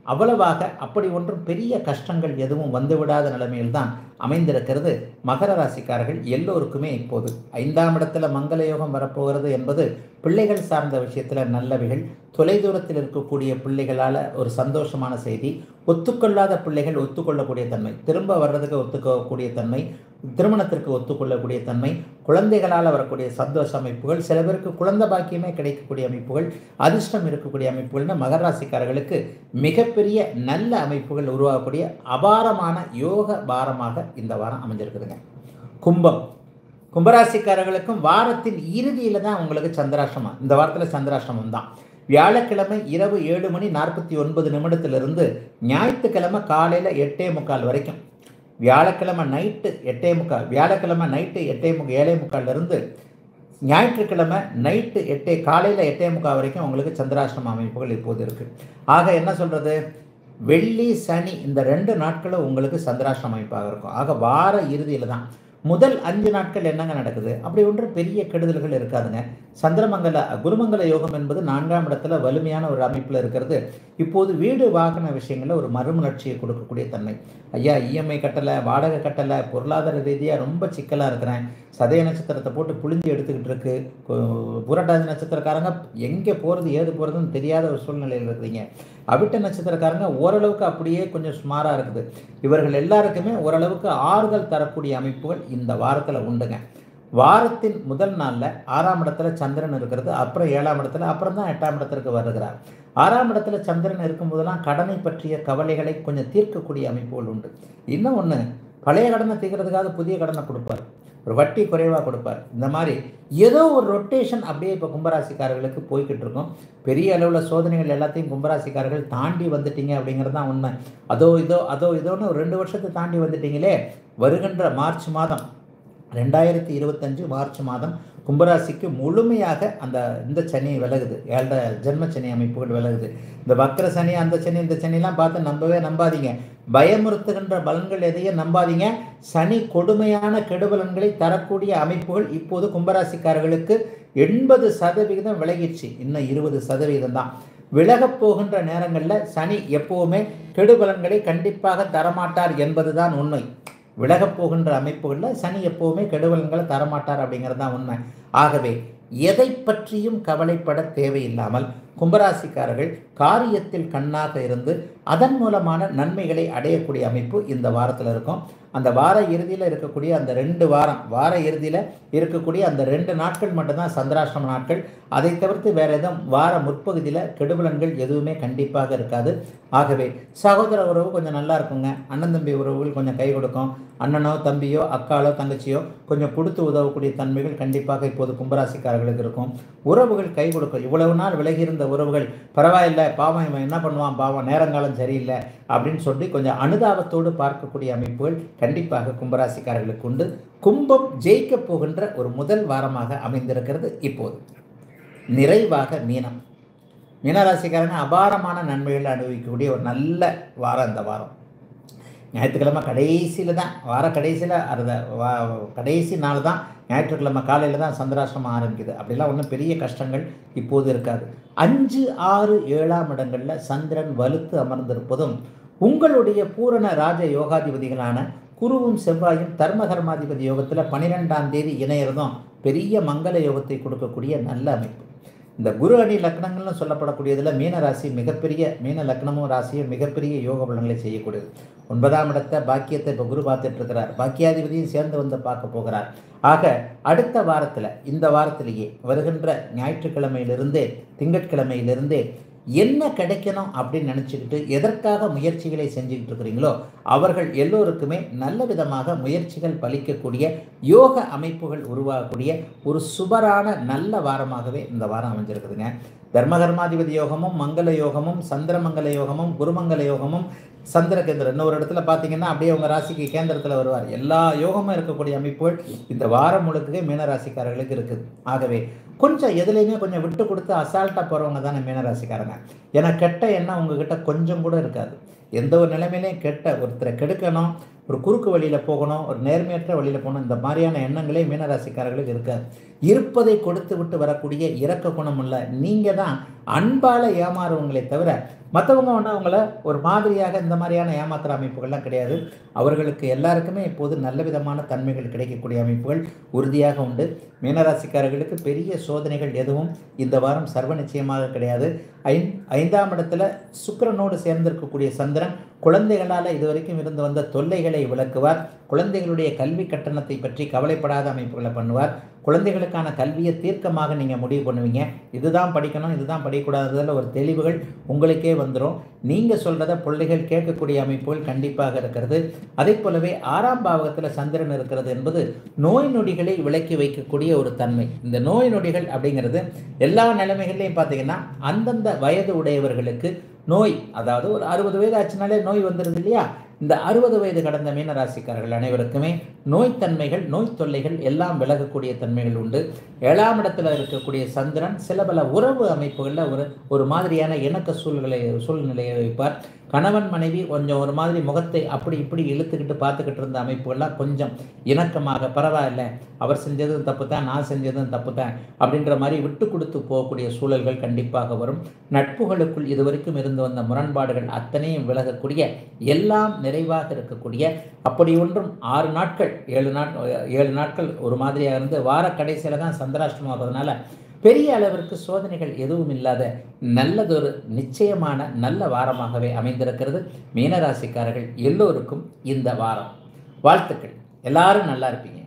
அவ்வளவாக அப்படி ஒன்றும் பெரிய கஷ்டங்கள் எதுவும் வந்துவிடாத நிலைமையில்தான் அமைந்திருக்கிறது மகர ராசிக்காரர்கள் எல்லோருக்குமே இப்போது ஐந்தாம் இடத்துல மங்கள யோகம் வரப்போகிறது என்பது பிள்ளைகள் சார்ந்த விஷயத்தில் நல்லவைகள் தொலைதூரத்தில் இருக்கக்கூடிய பிள்ளைகளால் ஒரு சந்தோஷமான செய்தி ஒத்துக்கொள்ளாத பிள்ளைகள் ஒத்துக்கொள்ளக்கூடிய தன்மை திரும்ப வர்றதுக்கு ஒத்துக்கக்கூடிய தன்மை திருமணத்திற்கு ஒத்துக்கொள்ளக்கூடிய தன்மை குழந்தைகளால் வரக்கூடிய சந்தோஷ அமைப்புகள் சில பேருக்கு குழந்தை பாக்கியமே கிடைக்கக்கூடிய அமைப்புகள் அதிர்ஷ்டம் இருக்கக்கூடிய அமைப்புகள்னு மகர ராசிக்காரர்களுக்கு மிகப்பெரிய நல்ல அமைப்புகள் உருவாகக்கூடிய அபாரமான யோக பாரமாக இந்த வாரம் அமைஞ்சிருக்குதுங்க கும்பம் கும்பராசிக்காரர்களுக்கும் வாரத்தின் இறுதியில் தான் உங்களுக்கு சந்திராஷ்டமம் இந்த வாரத்தில் சந்திராஷ்டமம் தான் வியாழக்கிழமை இரவு ஏழு மணி நாற்பத்தி ஒன்பது நிமிடத்திலிருந்து ஞாயிற்றுக்கிழமை காலையில் எட்டே முக்கால் வரைக்கும் வியாழக்கிழமை நைட்டு எட்டே முக்கால் வியாழக்கிழமை நைட்டு எட்டே முக்கால் ஏழே முக்கால்லேருந்து ஞாயிற்றுக்கிழமை நைட்டு எட்டே காலையில் எட்டே முக்கால் வரைக்கும் உங்களுக்கு சந்திராஷ்டம அமைப்புகள் இப்போது இருக்குது ஆக என்ன சொல்கிறது வெள்ளி சனி இந்த ரெண்டு நாட்களும் உங்களுக்கு சந்திராஷ்டம அமைப்பாக இருக்கும் ஆக வார இறுதியில் தான் முதல் அஞ்சு நாட்கள் என்னங்க நடக்குது அப்படி ஒன்று பெரிய கெடுதல்கள் இருக்காதுங்க சந்திரமங்கல குருமங்கல யோகம் என்பது நான்காம் இடத்துல வலிமையான ஒரு அமைப்பில் இருக்கிறது இப்போது வீடு வாகன விஷயங்களில் ஒரு மறுமலர்ச்சியை கொடுக்கக்கூடிய தன்மை ஐயா இஎம்ஐ கட்டலை வாடகை கட்டலை பொருளாதார ரீதியாக ரொம்ப சிக்கலாக இருக்கிறேன் சதய நட்சத்திரத்தை போட்டு புழிஞ்சு எடுத்துக்கிட்டு இருக்கு கு- புரட்டாதி நட்சத்திரக்காரங்க எங்கே போகிறது ஏது போகிறதுன்னு தெரியாத ஒரு சூழ்நிலையில் இருக்கிறீங்க அவிட்ட நட்சத்திரக்காரங்க ஓரளவுக்கு அப்படியே கொஞ்சம் சுமாராக இருக்குது இவர்கள் எல்லாருக்குமே ஓரளவுக்கு ஆறுதல் தரக்கூடிய அமைப்புகள் இந்த வாரத்தில் உண்டுங்க வாரத்தின் முதல் நாளில் ஆறாம் இடத்துல சந்திரன் இருக்கிறது அப்புறம் ஏழாம் இடத்துல அப்புறம் தான் எட்டாம் இடத்திற்கு வருகிறார் ஆறாம் இடத்துல சந்திரன் இருக்கும்போதெல்லாம் கடனை பற்றிய கவலைகளை கொஞ்சம் தீர்க்கக்கூடிய அமைப்புகள் உண்டு இன்னும் ஒன்று பழைய கடனை தீர்க்கிறதுக்காக புதிய கடனை கொடுப்பார் ஒரு வட்டி குறைவாக கொடுப்பார் இந்த மாதிரி ஏதோ ஒரு ரொட்டேஷன் அப்படியே இப்போ கும்பராசிக்காரர்களுக்கு போய்கிட்டு இருக்கும் பெரிய அளவில் சோதனைகள் எல்லாத்தையும் கும்பராசிக்காரர்கள் தாண்டி வந்துட்டீங்க அப்படிங்கிறது தான் உண்மை அதோ இதோ அதோ இதோன்னு ஒரு ரெண்டு வருஷத்தை தாண்டி வந்துட்டீங்களே வருகின்ற மார்ச் மாதம் ரெண்டாயிரத்தி இருபத்தஞ்சு மார்ச் மாதம் கும்பராசிக்கு முழுமையாக அந்த இந்த சனி விலகுது ஏழரை ஜென்ம சனி அமைப்புகள் விலகுது இந்த வக்கர சனி அந்த சனி இந்த சனிலாம் பார்த்து நம்பவே நம்பாதீங்க பயமுறுத்துகின்ற பலன்கள் எதையும் நம்பாதீங்க சனி கொடுமையான கெடுபலன்களை தரக்கூடிய அமைப்புகள் இப்போது கும்பராசிக்காரர்களுக்கு எண்பது சதவிகிதம் விலகிடுச்சு இன்னும் இருபது சதவிகிதம் தான் விலகப் போகின்ற நேரங்களில் சனி எப்போவுமே கெடுபலன்களை கண்டிப்பாக தரமாட்டார் என்பதுதான் உண்மை விலகப் போகின்ற அமைப்புகளில் சனி எப்போவுமே கெடுபலன்களை தரமாட்டார் அப்படிங்கிறது தான் உண்மை ஆகவே எதை பற்றியும் கவலைப்பட தேவையில்லாமல் கும்பராசிக்காரர்கள் காரியத்தில் கண்ணாக இருந்து அதன் மூலமான நன்மைகளை அடையக்கூடிய அமைப்பு இந்த வாரத்தில் இருக்கும் அந்த வார இறுதியில் இருக்கக்கூடிய அந்த ரெண்டு வாரம் வார இறுதியில் இருக்கக்கூடிய அந்த ரெண்டு நாட்கள் மட்டும்தான் சந்திராஷ்டம நாட்கள் அதை தவிர்த்து வேற எதுவும் வார முற்பகுதியில் கெடுபலன்கள் எதுவுமே கண்டிப்பாக இருக்காது ஆகவே சகோதர உறவு கொஞ்சம் நல்லா இருக்குங்க அண்ணன் தம்பி உறவுகள் கொஞ்சம் கை கொடுக்கும் அண்ணனோ தம்பியோ அக்காளோ தங்கச்சியோ கொஞ்சம் கொடுத்து உதவக்கூடிய தன்மைகள் கண்டிப்பாக இப்போது கும்பராசிக்காரர்களுக்கு இருக்கும் உறவுகள் கை கொடுக்கும் இவ்வளவு நாள் விலகியிருந்த உறவுகள் பரவாயில்லை பாவம் இவன் என்ன பண்ணுவான் பாவம் நேரங்காலம் சரியில்லை அப்படின்னு சொல்லி கொஞ்சம் அனுதாபத்தோடு பார்க்கக்கூடிய அமைப்புகள் கண்டிப்பாக கும்பராசிக்காரர்களுக்கு உண்டு கும்பம் ஜெயிக்க போகின்ற ஒரு முதல் வாரமாக அமைந்திருக்கிறது இப்போது நிறைவாக மீனம் மீனராசிக்காரங்க அபாரமான நன்மைகளை அனுபவிக்கக்கூடிய ஒரு நல்ல வாரம் இந்த வாரம் ஞாயிற்றுக்கிழமை கடைசியில் தான் வார கடைசியில் அந்த வா கடைசி நாள் தான் ஞாயிற்றுக்கிழமை காலையில் தான் சந்திராசிரமம் ஆரம்பிக்குது அப்படிலாம் ஒன்றும் பெரிய கஷ்டங்கள் இப்போது இருக்காது அஞ்சு ஆறு ஏழாம் இடங்களில் சந்திரன் வலுத்து அமர்ந்திருப்பதும் உங்களுடைய பூரண ராஜ யோகாதிபதிகளான குருவும் செவ்வாயும் தர்ம கர்மாதிபதி யோகத்தில் பன்னிரெண்டாம் தேதி இணையிறதும் பெரிய மங்கள யோகத்தை கொடுக்கக்கூடிய நல்ல அமைப்பு இந்த குரு அணி லக்னங்கள்னு சொல்லப்படக்கூடியதில் மீன ராசி மிகப்பெரிய மீன லக்னமும் ராசியும் மிகப்பெரிய யோக பலன்களை செய்யக்கூடியது ஒன்பதாம் இடத்தை பாக்கியத்தை இப்போ குரு பார்த்துட்டு இருக்கிறார் பாக்கியாதிபதியும் சேர்ந்து வந்து பார்க்க போகிறார் ஆக அடுத்த வாரத்தில் இந்த வாரத்திலேயே வருகின்ற ஞாயிற்றுக்கிழமையிலிருந்தே திங்கட்கிழமையிலிருந்தே என்ன கிடைக்கணும் அப்படின்னு நினச்சிக்கிட்டு எதற்காக முயற்சிகளை செஞ்சுக்கிட்டு இருக்கிறீங்களோ அவர்கள் எல்லோருக்குமே நல்ல விதமாக முயற்சிகள் பலிக்கக்கூடிய யோக அமைப்புகள் உருவாகக்கூடிய ஒரு சுபரான நல்ல வாரமாகவே இந்த வாரம் அமைஞ்சிருக்குதுங்க தர்மகர்மாதிபதி யோகமும் மங்கள யோகமும் சந்திரமங்கல யோகமும் குருமங்கல யோகமும் சந்திரகேந்திரன் இன்னொரு இடத்துல பார்த்தீங்கன்னா அப்படியே உங்கள் ராசிக்கு கேந்திரத்தில் வருவார் எல்லா யோகமும் இருக்கக்கூடிய அமைப்புகள் இந்த வாரம் முழுக்கவே மீனராசிக்காரர்களுக்கு இருக்குது ஆகவே கொஞ்சம் எதுலேயுமே கொஞ்சம் விட்டு கொடுத்து அசால்ட்டாக போகிறவங்க தானே மீனராசிக்காரங்க ஏன்னா கெட்ட எண்ணம் உங்ககிட்ட கொஞ்சம் கூட இருக்காது எந்த ஒரு நிலைமையிலையும் கெட்ட ஒருத்தரை கெடுக்கணும் ஒரு குறுக்கு வழியில் போகணும் ஒரு நேர்மையற்ற வழியில் போகணும் இந்த மாதிரியான எண்ணங்களே மீனராசிக்காரர்களுக்கு இருக்காது இருப்பதை கொடுத்து விட்டு வரக்கூடிய இரக்க குணம் உள்ள நீங்கள் தான் அன்பால் ஏமாறுவங்களே தவிர மற்றவங்க ஒன்று அவங்கள ஒரு மாதிரியாக இந்த மாதிரியான ஏமாத்துற அமைப்புகள்லாம் கிடையாது அவர்களுக்கு எல்லாருக்குமே இப்போது நல்ல விதமான தன்மைகள் கிடைக்கக்கூடிய அமைப்புகள் உறுதியாக உண்டு மீனராசிக்காரர்களுக்கு பெரிய சோதனைகள் எதுவும் இந்த வாரம் சர்வ நிச்சயமாக கிடையாது ஐந் ஐந்தாம் இடத்துல சுக்கிரனோடு சேர்ந்திருக்கக்கூடிய சந்திரன் குழந்தைகளால் இதுவரைக்கும் இருந்து வந்த தொல்லைகளை விளக்குவார் குழந்தைகளுடைய கல்வி கட்டணத்தை பற்றி கவலைப்படாத அமைப்புகளை பண்ணுவார் குழந்தைகளுக்கான கல்வியை தீர்க்கமாக நீங்கள் முடிவு பண்ணுவீங்க இதுதான் படிக்கணும் இதுதான் படிக்கக்கூடாதுல ஒரு தெளிவுகள் உங்களுக்கே வந்துடும் நீங்கள் சொல்கிறத பிள்ளைகள் கேட்கக்கூடிய அமைப்புகள் கண்டிப்பாக இருக்கிறது அதே போலவே ஆறாம் பாவகத்தில் சந்திரன் இருக்கிறது என்பது நோய் நொடிகளை விலக்கி வைக்கக்கூடிய ஒரு தன்மை இந்த நோய் நொடிகள் அப்படிங்கிறது எல்லா நிலைமைகள்லையும் பார்த்தீங்கன்னா அந்தந்த வயது உடையவர்களுக்கு நோய் அதாவது ஒரு அறுபது வயது ஆச்சுனாலே நோய் வந்துடுது இல்லையா இந்த அறுபது வயது கடந்த மீனராசிக்காரர்கள் அனைவருக்குமே நோய்த்தன்மைகள் நோய் தொல்லைகள் எல்லாம் விலகக்கூடிய தன்மைகள் உண்டு ஏழாம் இடத்துல இருக்கக்கூடிய சந்திரன் சில பல உறவு அமைப்புகளில் ஒரு ஒரு மாதிரியான இணக்க சூழ்நிலை சூழ்நிலையை வைப்பார் கணவன் மனைவி கொஞ்சம் ஒரு மாதிரி முகத்தை அப்படி இப்படி இழுத்துக்கிட்டு பார்த்துக்கிட்டு இருந்த அமைப்புகள்லாம் கொஞ்சம் இணக்கமாக பரவாயில்ல அவர் செஞ்சதும் தப்பு தான் நான் செஞ்சதும் தப்பு தான் அப்படின்ற மாதிரி விட்டு கொடுத்து போகக்கூடிய சூழல்கள் கண்டிப்பாக வரும் நட்புகளுக்குள் இதுவரைக்கும் இருந்து வந்த முரண்பாடுகள் அத்தனையும் விலகக்கூடிய எல்லாம் நிறைவாக இருக்கக்கூடிய அப்படி ஒன்றும் ஆறு நாட்கள் ஏழு நாட் ஏழு நாட்கள் ஒரு மாதிரியாக இருந்து வார கடைசியில் தான் சந்திராஷ்டமம் ஆகிறதுனால பெரிய அளவிற்கு சோதனைகள் எதுவும் இல்லாத நல்லதொரு நிச்சயமான நல்ல வாரமாகவே அமைந்திருக்கிறது மீனராசிக்காரர்கள் எல்லோருக்கும் இந்த வாரம் வாழ்த்துக்கள் எல்லாரும் நல்லா இருப்பீங்க